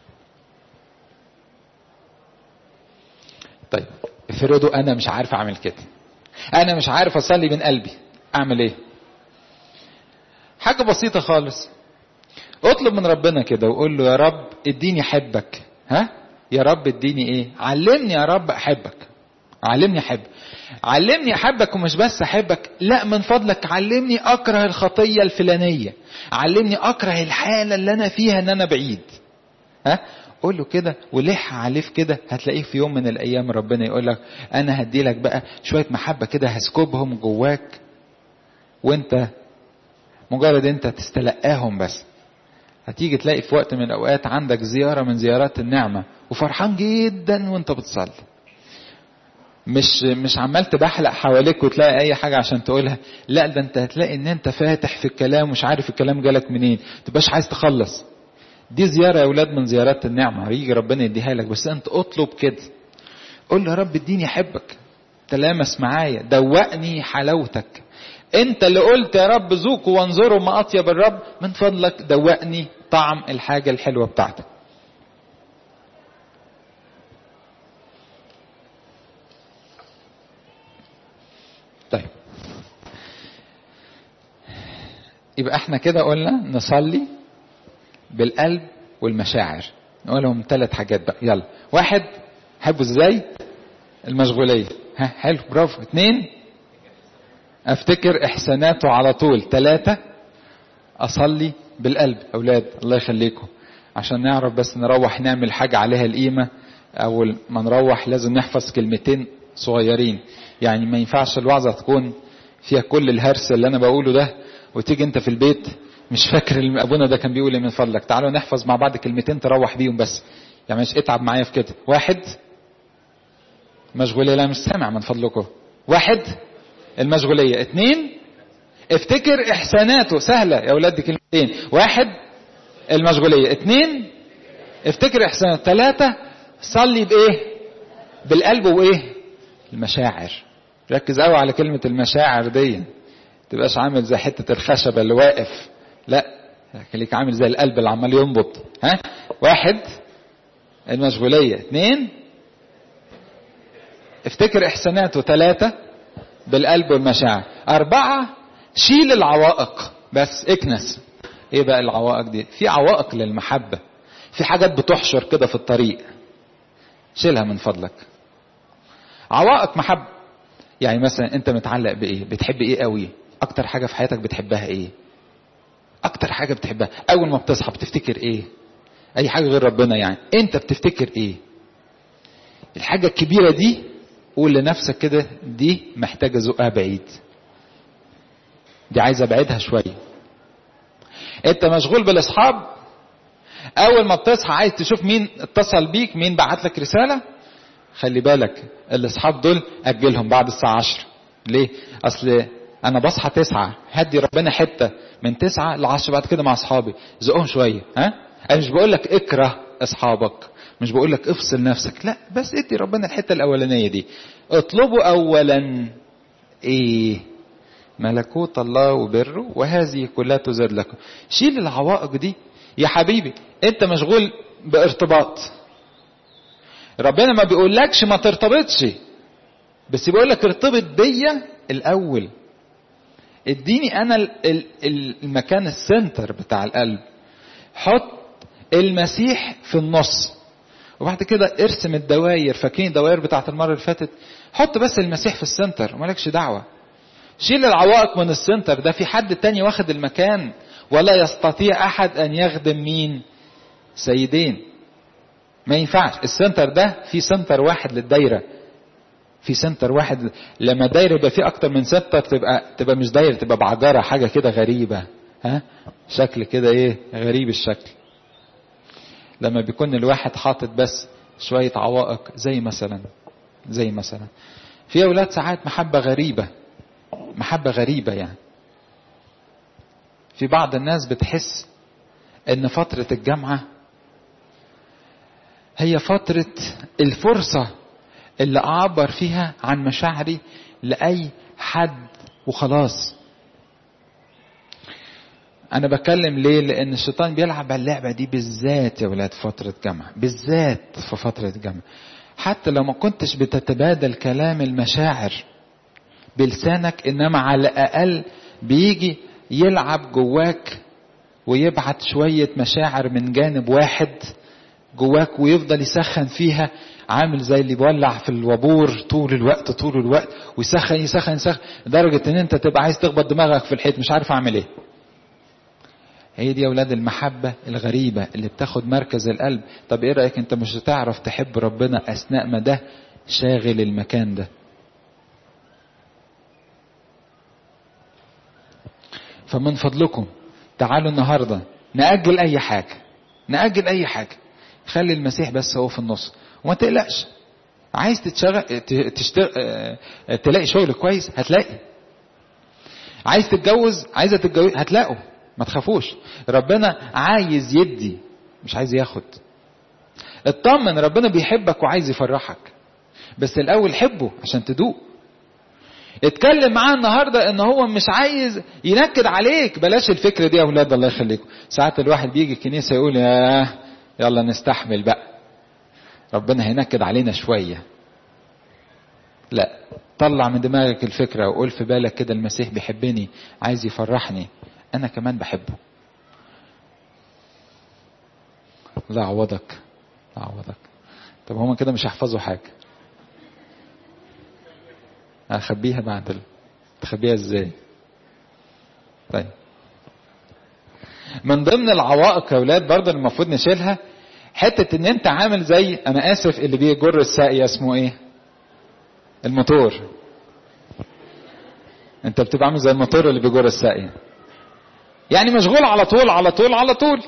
طيب افرضوا أنا مش عارف أعمل كده. أنا مش عارف أصلي من قلبي. أعمل إيه؟ حاجة بسيطة خالص. اطلب من ربنا كده وقول له يا رب اديني أحبك. ها؟ يا رب اديني إيه؟ علمني يا رب أحبك. علمني أحب. علمني أحبك ومش بس أحبك، لا من فضلك علمني أكره الخطية الفلانية. علمني اكره الحاله اللي انا فيها ان انا بعيد ها قول له كده ولح عليه في كده هتلاقيه في يوم من الايام ربنا يقول لك انا هدي لك بقى شويه محبه كده هسكبهم جواك وانت مجرد انت تستلقاهم بس هتيجي تلاقي في وقت من الاوقات عندك زياره من زيارات النعمه وفرحان جدا وانت بتصلي مش مش عمال تبحلق حواليك وتلاقي اي حاجه عشان تقولها لا ده انت هتلاقي ان انت فاتح في الكلام ومش عارف الكلام جالك منين تبقاش عايز تخلص دي زياره يا اولاد من زيارات النعمه هيجي ربنا يديها لك بس انت اطلب كده قول له يا رب اديني احبك تلامس معايا دوقني حلاوتك انت اللي قلت يا رب ذوقوا وانظروا ما اطيب الرب من فضلك دوقني طعم الحاجه الحلوه بتاعتك طيب يبقى احنا كده قلنا نصلي بالقلب والمشاعر نقولهم ثلاث حاجات بقى يلا واحد حبوا ازاي المشغولية ها حلو برافو اثنين افتكر احساناته على طول ثلاثة اصلي بالقلب اولاد الله يخليكم عشان نعرف بس نروح نعمل حاجة عليها القيمة اول ما نروح لازم نحفظ كلمتين صغيرين يعني ما ينفعش الوعظة تكون فيها كل الهرس اللي انا بقوله ده وتيجي انت في البيت مش فاكر ابونا ده كان بيقول ايه من فضلك تعالوا نحفظ مع بعض كلمتين تروح بيهم بس يعني مش اتعب معايا في كده واحد مشغولية لا مش سامع من فضلكم واحد المشغولية اثنين افتكر احساناته سهلة يا اولاد دي كلمتين واحد المشغولية اتنين افتكر احساناته ثلاثة صلي بايه بالقلب وايه المشاعر ركز قوي على كلمة المشاعر دي تبقاش عامل زي حتة الخشبة اللي واقف لا خليك عامل زي القلب اللي عمال ينبض ها واحد المشغولية اثنين افتكر احساناته ثلاثة بالقلب والمشاعر أربعة شيل العوائق بس اكنس ايه بقى العوائق دي في عوائق للمحبة في حاجات بتحشر كده في الطريق شيلها من فضلك عوائق محبة يعني مثلا انت متعلق بايه بتحب ايه قوي اكتر حاجة في حياتك بتحبها ايه اكتر حاجة بتحبها اول ما بتصحى بتفتكر ايه اي حاجة غير ربنا يعني انت بتفتكر ايه الحاجة الكبيرة دي قول لنفسك كده دي محتاجة زقها بعيد دي عايز ابعدها شوية انت مشغول بالاصحاب اول ما بتصحى عايز تشوف مين اتصل بيك مين بعت لك رسالة خلي بالك الاصحاب دول اجلهم بعد الساعة عشر ليه اصل انا بصحى تسعة هدي ربنا حتة من تسعة لعشرة بعد كده مع اصحابي زقهم شوية ها انا مش بقول لك اكره اصحابك مش بقول لك افصل نفسك لا بس ادي ربنا الحتة الاولانية دي اطلبوا اولا ايه ملكوت الله وبره وهذه كلها تزاد لكم شيل العوائق دي يا حبيبي انت مشغول بارتباط ربنا ما بيقولكش ما ترتبطش بس بيقول لك ارتبط بيا الاول اديني انا المكان السنتر بتاع القلب حط المسيح في النص وبعد كده ارسم الدواير فاكرين الدواير بتاعت المره اللي فاتت حط بس المسيح في السنتر ومالكش دعوه شيل العوائق من السنتر ده في حد تاني واخد المكان ولا يستطيع احد ان يخدم مين سيدين ما ينفعش السنتر ده في سنتر واحد للدايره في سنتر واحد لما دايره يبقى في اكتر من سنتر تبقى تبقى مش دايره تبقى بعجره حاجه كده غريبه ها شكل كده ايه غريب الشكل لما بيكون الواحد حاطط بس شويه عوائق زي مثلا زي مثلا في اولاد ساعات محبه غريبه محبه غريبه يعني في بعض الناس بتحس ان فتره الجامعه هي فتره الفرصه اللي اعبر فيها عن مشاعري لاي حد وخلاص انا بتكلم ليه لان الشيطان بيلعب على اللعبه دي بالذات يا ولاد فتره جامعه بالذات في فتره جامعه حتى لو ما كنتش بتتبادل كلام المشاعر بلسانك انما على الاقل بيجي يلعب جواك ويبعت شويه مشاعر من جانب واحد جواك ويفضل يسخن فيها عامل زي اللي بيولع في الوابور طول الوقت طول الوقت ويسخن يسخن يسخن لدرجه ان انت تبقى عايز تخبط دماغك في الحيط مش عارف اعمل ايه هي دي يا اولاد المحبه الغريبه اللي بتاخد مركز القلب طب ايه رايك انت مش هتعرف تحب ربنا اثناء ما ده شاغل المكان ده فمن فضلكم تعالوا النهارده نأجل أي حاجة نأجل أي حاجة خلي المسيح بس هو في النص وما تقلقش عايز تتشغل تشتغل تلاقي شغل كويس هتلاقي عايز تتجوز عايزه تتجوز هتلاقوا ما تخافوش ربنا عايز يدي مش عايز ياخد اطمن ربنا بيحبك وعايز يفرحك بس الاول حبه عشان تدوق اتكلم معاه النهارده ان هو مش عايز ينكد عليك بلاش الفكره دي يا اولاد الله يخليكم ساعات الواحد بيجي الكنيسه يقول يا يلا نستحمل بقى ربنا هينكد علينا شويه لا طلع من دماغك الفكره وقول في بالك كده المسيح بيحبني عايز يفرحني انا كمان بحبه لا عوضك لا عوضك طب هما كده مش هيحفظوا حاجه هخبيها بعد ال... تخبيها ازاي طيب من ضمن العوائق يا اولاد برضه المفروض نشيلها حته ان انت عامل زي انا اسف اللي بيجر الساقيه اسمه ايه الموتور انت بتبقى عامل زي الموتور اللي بيجر الساقيه يعني مشغول على طول على طول على طول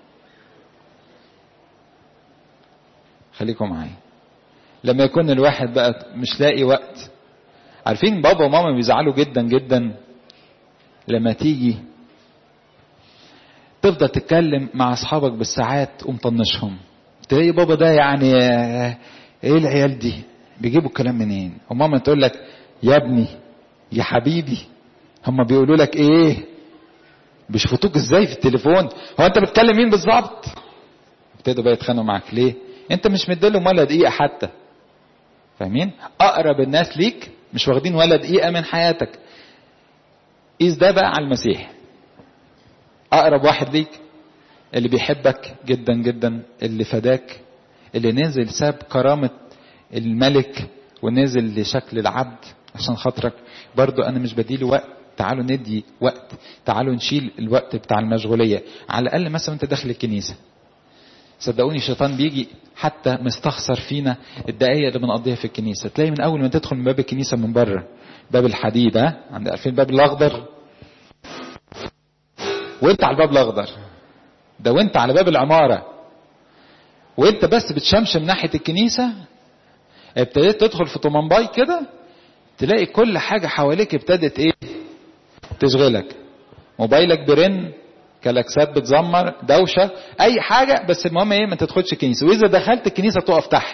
خليكم معايا لما يكون الواحد بقى مش لاقي وقت عارفين بابا وماما بيزعلوا جدا جدا لما تيجي تفضل تتكلم مع اصحابك بالساعات ومطنشهم تلاقي بابا ده يعني ايه العيال دي بيجيبوا الكلام منين وماما تقول لك يا ابني يا حبيبي هم بيقولوا لك ايه بيشفطوك ازاي في التليفون هو انت بتكلم مين بالظبط ابتدوا بقى يتخانقوا معاك ليه انت مش مديلهم ولا دقيقه حتى فاهمين اقرب الناس ليك مش واخدين ولا دقيقه من حياتك قيس ده بقى على المسيح اقرب واحد ليك اللي بيحبك جدا جدا اللي فداك اللي نزل ساب كرامة الملك ونزل لشكل العبد عشان خاطرك برضو انا مش بديله وقت تعالوا ندي وقت تعالوا نشيل الوقت بتاع المشغولية على الاقل مثلا انت داخل الكنيسة صدقوني الشيطان بيجي حتى مستخسر فينا الدقايق اللي بنقضيها في الكنيسة تلاقي من اول ما تدخل من باب الكنيسة من بره باب الحديد ها عند عارفين الباب الاخضر وانت على الباب الاخضر ده وانت على باب العماره وانت بس بتشمشم ناحيه الكنيسه ابتديت تدخل في طمنباي كده تلاقي كل حاجه حواليك ابتدت ايه تشغلك موبايلك برن كلاكسات بتزمر دوشه اي حاجه بس المهم ايه ما تدخلش الكنيسه واذا دخلت الكنيسه تقف تحت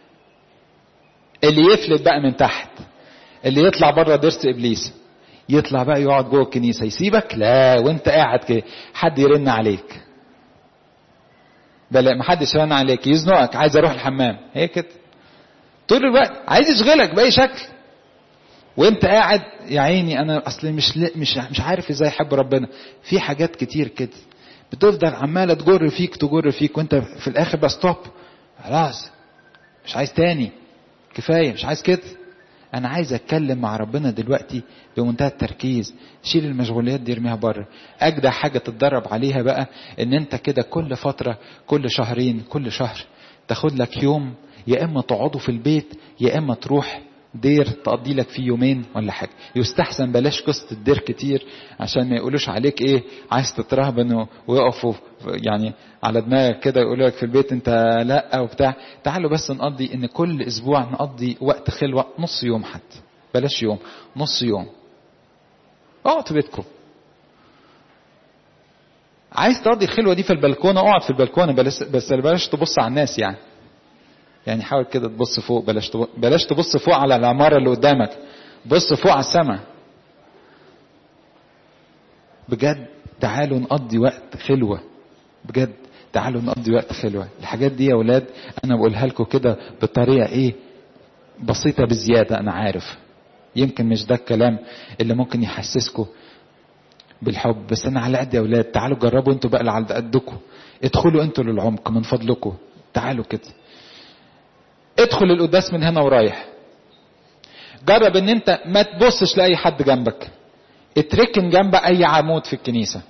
اللي يفلت بقى من تحت اللي يطلع بره ضرس ابليس يطلع بقى يقعد جوه الكنيسه يسيبك لا وانت قاعد كده حد يرن عليك بلا ما حدش يرن عليك يزنقك عايز اروح الحمام هي كده طول الوقت عايز يشغلك باي شكل وانت قاعد يا عيني انا اصل مش مش مش عارف ازاي احب ربنا في حاجات كتير كده بتفضل عماله تجر فيك تجر فيك وانت في الاخر بس ستوب خلاص مش عايز تاني كفايه مش عايز كده انا عايز اتكلم مع ربنا دلوقتي بمنتهى التركيز شيل المشغوليات دي ارميها بره اجدع حاجه تتدرب عليها بقى ان انت كده كل فتره كل شهرين كل شهر تاخد لك يوم يا اما تقعدوا في البيت يا اما تروح دير تقضي لك فيه يومين ولا حاجه يستحسن بلاش قصه الدير كتير عشان ما يقولوش عليك ايه عايز تترهبن ويقفوا يعني على دماغك كده يقولوا لك في البيت انت لا وبتاع تعالوا بس نقضي ان كل اسبوع نقضي وقت خلوه نص يوم حتى بلاش يوم نص يوم اقعد في بيتكم عايز تقضي الخلوه دي في البلكونه اقعد في البلكونه بلاش بس بلاش تبص على الناس يعني يعني حاول كده تبص فوق بلاش تبص بلاش تبص فوق على العماره اللي قدامك بص فوق على السماء بجد تعالوا نقضي وقت خلوه بجد تعالوا نقضي وقت خلوه الحاجات دي يا ولاد انا بقولها لكم كده بطريقه ايه بسيطه بزياده انا عارف يمكن مش ده الكلام اللي ممكن يحسسكم بالحب بس انا على قد يا ولاد تعالوا جربوا انتوا بقى اللي على قدكم ادخلوا انتوا للعمق من فضلكم تعالوا كده ادخل القداس من هنا ورايح جرب ان انت ما تبصش لاي حد جنبك اتركن جنب اي عمود في الكنيسه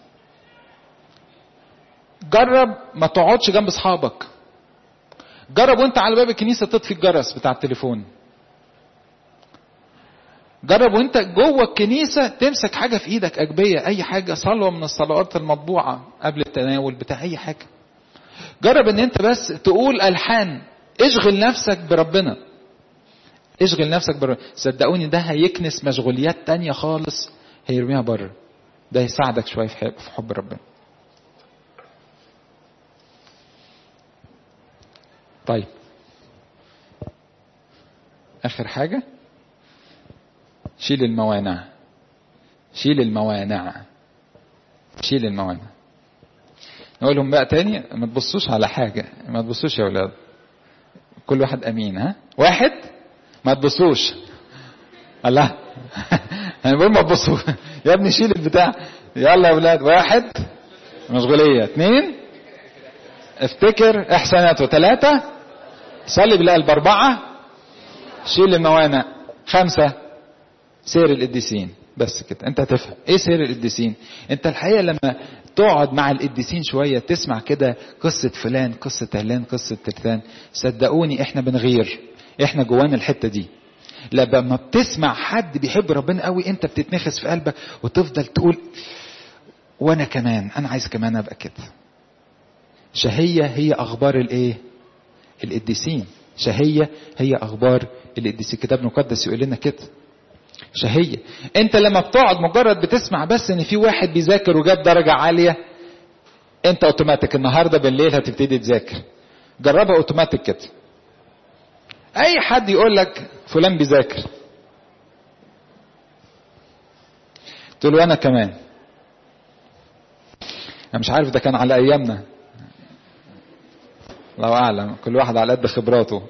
جرب ما تقعدش جنب اصحابك جرب وانت على باب الكنيسه تطفي الجرس بتاع التليفون جرب وانت جوه الكنيسه تمسك حاجه في ايدك اجبيه اي حاجه صلوه من الصلوات المطبوعه قبل التناول بتاع اي حاجه جرب ان انت بس تقول الحان اشغل نفسك بربنا اشغل نفسك بربنا صدقوني ده هيكنس مشغوليات تانية خالص هيرميها بره ده هيساعدك شوية في حب ربنا طيب آخر حاجة شيل الموانع شيل الموانع شيل الموانع نقولهم بقى تاني ما تبصوش على حاجة ما تبصوش يا ولاد كل واحد امين ها واحد ما تبصوش الله انا بقول ما تبصوا يا ابني شيل البتاع يلا يا ولاد واحد مشغولية اثنين افتكر احساناته ثلاثة صلي بالقلب أربعة شيل الموانع خمسة سير القديسين بس كده انت هتفهم ايه سير القديسين انت الحقيقة لما تقعد مع القديسين شوية تسمع كده قصة فلان قصة علان قصة تلتان صدقوني احنا بنغير احنا جوانا الحتة دي لما بتسمع حد بيحب ربنا قوي انت بتتنخس في قلبك وتفضل تقول وانا كمان انا عايز كمان ابقى كده شهية هي اخبار الايه القديسين شهية هي اخبار القديسين الكتاب المقدس يقول لنا كده شهية انت لما بتقعد مجرد بتسمع بس ان في واحد بيذاكر وجاب درجة عالية انت اوتوماتيك النهاردة بالليل هتبتدي تذاكر جربها اوتوماتيك كده اي حد يقول لك فلان بيذاكر تقول له انا كمان انا مش عارف ده كان على ايامنا الله اعلم كل واحد على قد خبراته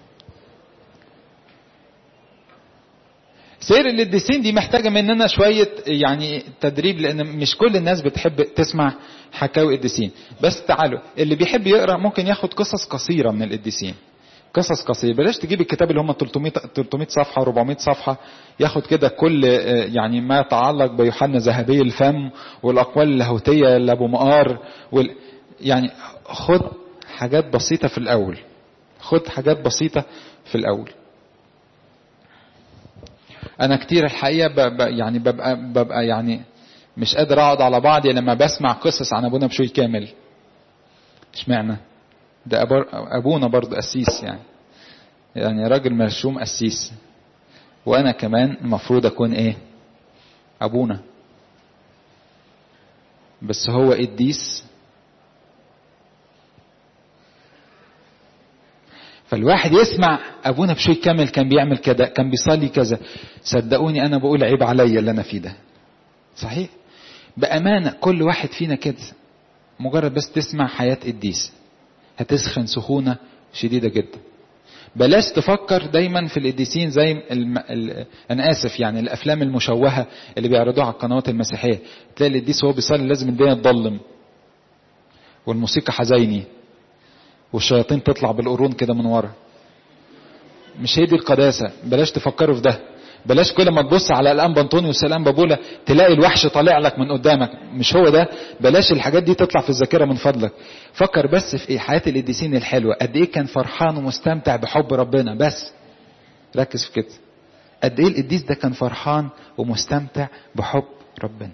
سير القديسين دي محتاجه مننا شويه يعني تدريب لان مش كل الناس بتحب تسمع حكاوي قديسين بس تعالوا اللي بيحب يقرا ممكن ياخد قصص قصيره من القديسين قصص قصيره بلاش تجيب الكتاب اللي هم 300 300 صفحه و400 صفحه ياخد كده كل يعني ما يتعلق بيوحنا ذهبي الفم والاقوال اللاهوتيه لابو مقار وال يعني خد حاجات بسيطه في الاول خد حاجات بسيطه في الاول انا كتير الحقيقه ببقى يعني ببقى, ببقى يعني مش قادر اقعد على بعضي لما بسمع قصص عن ابونا بشوي كامل اشمعنى ده ابونا برضه قسيس يعني يعني راجل مرشوم قسيس وانا كمان المفروض اكون ايه ابونا بس هو قديس فالواحد يسمع ابونا بشوي كامل كان بيعمل كذا كان بيصلي كذا صدقوني انا بقول عيب عليا اللي انا فيه ده صحيح بامانه كل واحد فينا كده مجرد بس تسمع حياه قديس هتسخن سخونه شديده جدا بلاش تفكر دايما في القديسين زي الم... ال... انا اسف يعني الافلام المشوهه اللي بيعرضوها على القنوات المسيحيه تلاقي القديس وهو بيصلي لازم الدنيا تضلم والموسيقى حزيني والشياطين تطلع بالقرون كده من ورا مش هي دي القداسة بلاش تفكروا في ده بلاش كل ما تبص على الانبا انطونيوس الانبا بولا تلاقي الوحش طالع لك من قدامك مش هو ده بلاش الحاجات دي تطلع في الذاكره من فضلك فكر بس في ايه حياه القديسين الحلوه قد ايه كان فرحان ومستمتع بحب ربنا بس ركز في كده قد ايه القديس ده كان فرحان ومستمتع بحب ربنا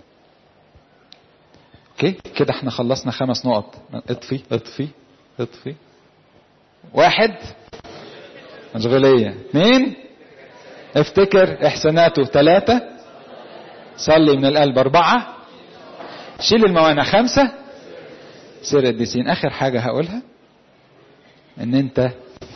اوكي كده احنا خلصنا خمس نقط اطفي اطفي اطفي واحد مشغولية اثنين افتكر احساناته ثلاثة صلي من القلب أربعة شيل الموانع خمسة سير الديسين آخر حاجة هقولها إن أنت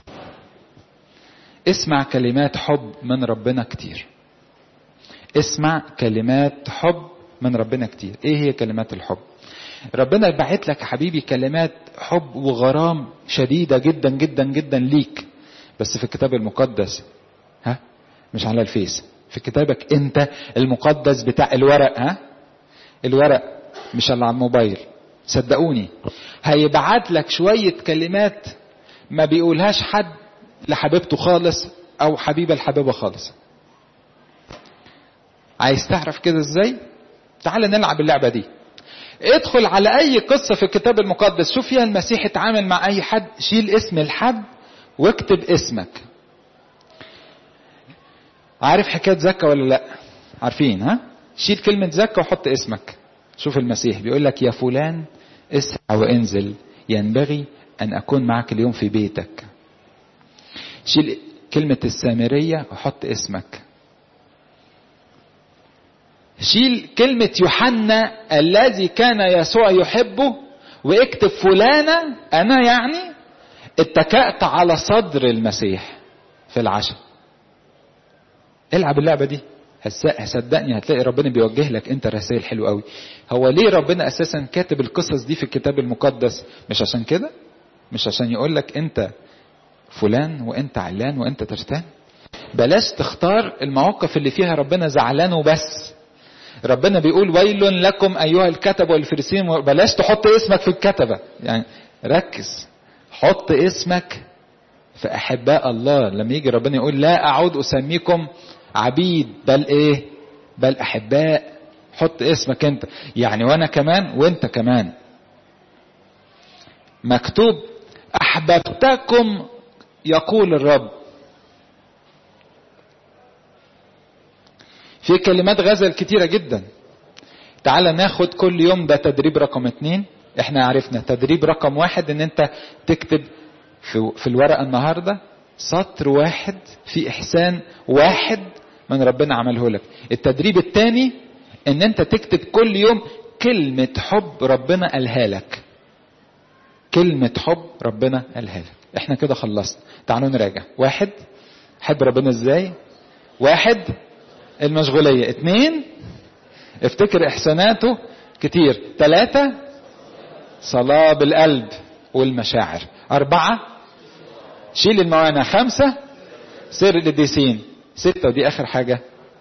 اسمع كلمات حب من ربنا كتير اسمع كلمات حب من ربنا كتير ايه هي كلمات الحب ربنا بعت لك حبيبي كلمات حب وغرام شديدة جدا جدا جدا ليك بس في الكتاب المقدس ها مش على الفيس في كتابك انت المقدس بتاع الورق ها الورق مش اللي على الموبايل صدقوني هيبعت لك شوية كلمات ما بيقولهاش حد لحبيبته خالص او حبيبة لحبيبه خالص عايز تعرف كده ازاي تعال نلعب اللعبة دي ادخل على اي قصة في الكتاب المقدس شوف فيها المسيح اتعامل مع اي حد شيل اسم الحد واكتب اسمك عارف حكاية زكا ولا لا عارفين ها شيل كلمة زكا وحط اسمك شوف المسيح بيقول لك يا فلان اسعى وانزل ينبغي ان اكون معك اليوم في بيتك شيل كلمة السامرية وحط اسمك شيل كلمة يوحنا الذي كان يسوع يحبه واكتب فلانة أنا يعني اتكأت على صدر المسيح في العشاء العب اللعبة دي هصدقني هتلاقي ربنا بيوجه لك انت رسائل حلوه قوي هو ليه ربنا اساسا كاتب القصص دي في الكتاب المقدس مش عشان كده مش عشان يقول لك انت فلان وانت علان وانت ترتان بلاش تختار المواقف اللي فيها ربنا زعلان وبس ربنا بيقول ويل لكم ايها الكتب والفريسين بلاش تحط اسمك في الكتبه يعني ركز حط اسمك في احباء الله لما يجي ربنا يقول لا اعود اسميكم عبيد بل ايه بل احباء حط اسمك انت يعني وانا كمان وانت كمان مكتوب احببتكم يقول الرب في كلمات غزل كتيرة جدا تعال ناخد كل يوم ده تدريب رقم اتنين احنا عرفنا تدريب رقم واحد ان انت تكتب في, في الورقة النهاردة سطر واحد في احسان واحد من ربنا عمله لك التدريب الثاني ان انت تكتب كل يوم كلمة حب ربنا قالها لك كلمة حب ربنا قالها لك احنا كده خلصنا تعالوا نراجع واحد حب ربنا ازاي واحد المشغولية اتنين افتكر احساناته كتير ثلاثة صلاة بالقلب والمشاعر أربعة شيل الموانع خمسة سر القديسين ستة ودي آخر حاجة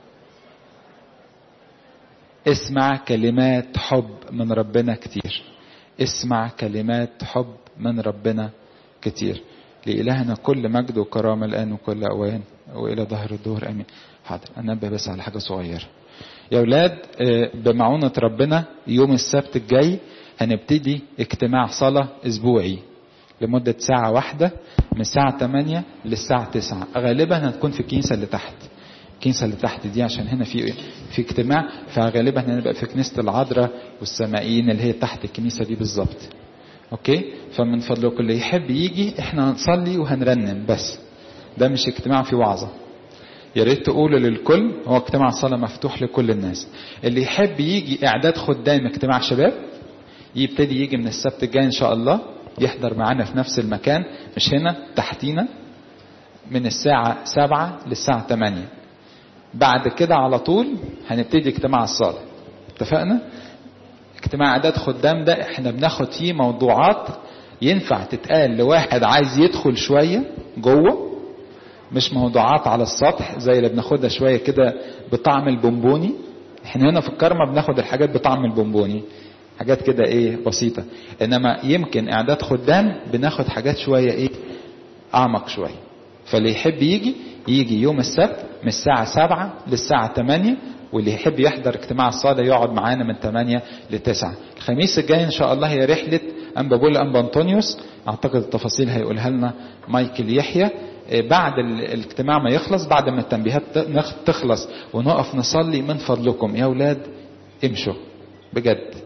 اسمع كلمات حب من ربنا كتير اسمع كلمات حب من ربنا كتير لإلهنا كل مجد وكرامة الآن وكل أوان وإلى ظهر الدهر آمين حاضر أنبه بس على حاجة صغيرة يا أولاد بمعونة ربنا يوم السبت الجاي هنبتدي اجتماع صلاة أسبوعي لمدة ساعة واحدة من الساعة 8 للساعة 9 غالبا هتكون في الكنيسة اللي تحت الكنيسة اللي تحت دي عشان هنا في في اجتماع فغالبا هنبقى في كنيسة العذراء والسمائيين اللي هي تحت الكنيسة دي بالظبط اوكي فمن فضلكم اللي يحب يجي احنا هنصلي وهنرنم بس ده مش اجتماع فيه وعظة يا ريت تقولوا للكل هو اجتماع صلاة مفتوح لكل الناس اللي يحب يجي اعداد خدام اجتماع شباب يبتدي يجي من السبت الجاي ان شاء الله يحضر معانا في نفس المكان مش هنا تحتينا من الساعة سبعة للساعة 8 بعد كده على طول هنبتدي اجتماع الصلاة اتفقنا اجتماع اعداد خدام ده احنا بناخد فيه موضوعات ينفع تتقال لواحد عايز يدخل شوية جوه مش موضوعات على السطح زي اللي بناخدها شوية كده بطعم البونبوني احنا هنا في الكرمة بناخد الحاجات بطعم البونبوني حاجات كده ايه بسيطة انما يمكن اعداد خدام بناخد حاجات شوية ايه اعمق شوية فاللي يحب يجي يجي يوم السبت من الساعة سبعة للساعة 8 واللي يحب يحضر اجتماع الصلاة يقعد معانا من 8 ل 9 الخميس الجاي ان شاء الله هي رحلة انبا بولا انبا انطونيوس اعتقد التفاصيل هيقولها لنا مايكل يحيى بعد الاجتماع ما يخلص بعد ما التنبيهات تخلص ونقف نصلي من فضلكم يا اولاد امشوا بجد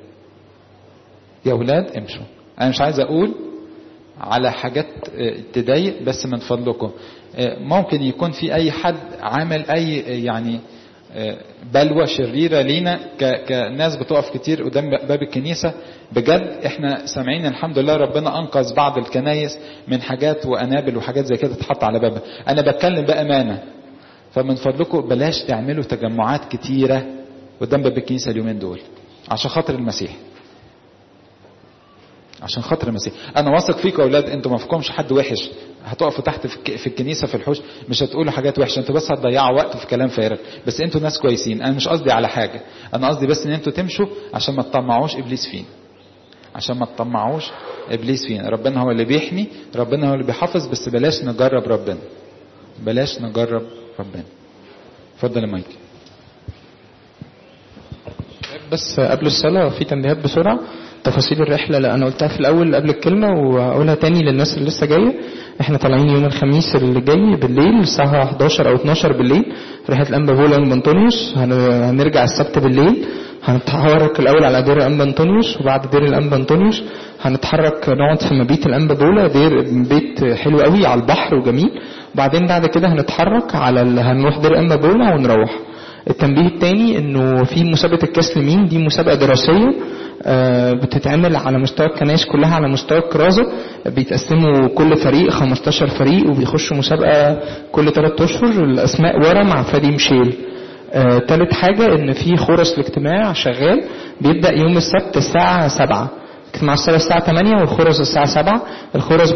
يا اولاد امشوا انا مش عايز اقول على حاجات تضايق بس من فضلكم ممكن يكون في اي حد عامل اي يعني بلوى شريرة لينا كناس بتقف كتير قدام باب الكنيسة بجد احنا سامعين الحمد لله ربنا انقذ بعض الكنايس من حاجات وانابل وحاجات زي كده تتحط على بابها انا بتكلم بامانة فمن فضلكم بلاش تعملوا تجمعات كتيرة قدام باب الكنيسة اليومين دول عشان خاطر المسيح عشان خاطر المسيح انا واثق فيكم يا اولاد انتوا ما فيكمش حد وحش هتقفوا تحت في الكنيسه في الحوش مش هتقولوا حاجات وحشه انتوا بس هتضيعوا وقت في كلام فارغ بس انتوا ناس كويسين انا مش قصدي على حاجه انا قصدي بس ان انتوا تمشوا عشان ما تطمعوش ابليس فينا عشان ما تطمعوش ابليس فينا ربنا هو اللي بيحمي ربنا هو اللي بيحافظ بس بلاش نجرب ربنا بلاش نجرب ربنا اتفضل يا مايك بس قبل الصلاة في تنبيهات بسرعة تفاصيل الرحلة اللي أنا قلتها في الأول قبل الكلمة وأقولها تاني للناس اللي لسه جاية احنا طالعين يوم الخميس اللي جاي بالليل الساعة 11 أو 12 بالليل رحلة الأنبا بولا أنبا أنطونيوس هنرجع السبت بالليل هنتحرك الأول على دير الأنبا أنطونيوس وبعد دير الأنبا أنطونيوس هنتحرك نقعد في مبيت الأنبا بولا دير بيت حلو قوي على البحر وجميل وبعدين بعد كده هنتحرك على ال... هنروح دير الأنبا بولا ونروح التنبيه الثاني انه في مسابقه الكاس لمين دي مسابقه دراسيه بتتعمل على مستوى الكنائس كلها على مستوى الكرازه بيتقسموا كل فريق 15 فريق وبيخشوا مسابقه كل 3 اشهر الاسماء ورا مع فادي مشيل آه، تالت حاجة ان في خورس الاجتماع شغال بيبدأ يوم السبت الساعة 7 اجتماع الصلاة الساعة 8 والخورس الساعة 7 الخورس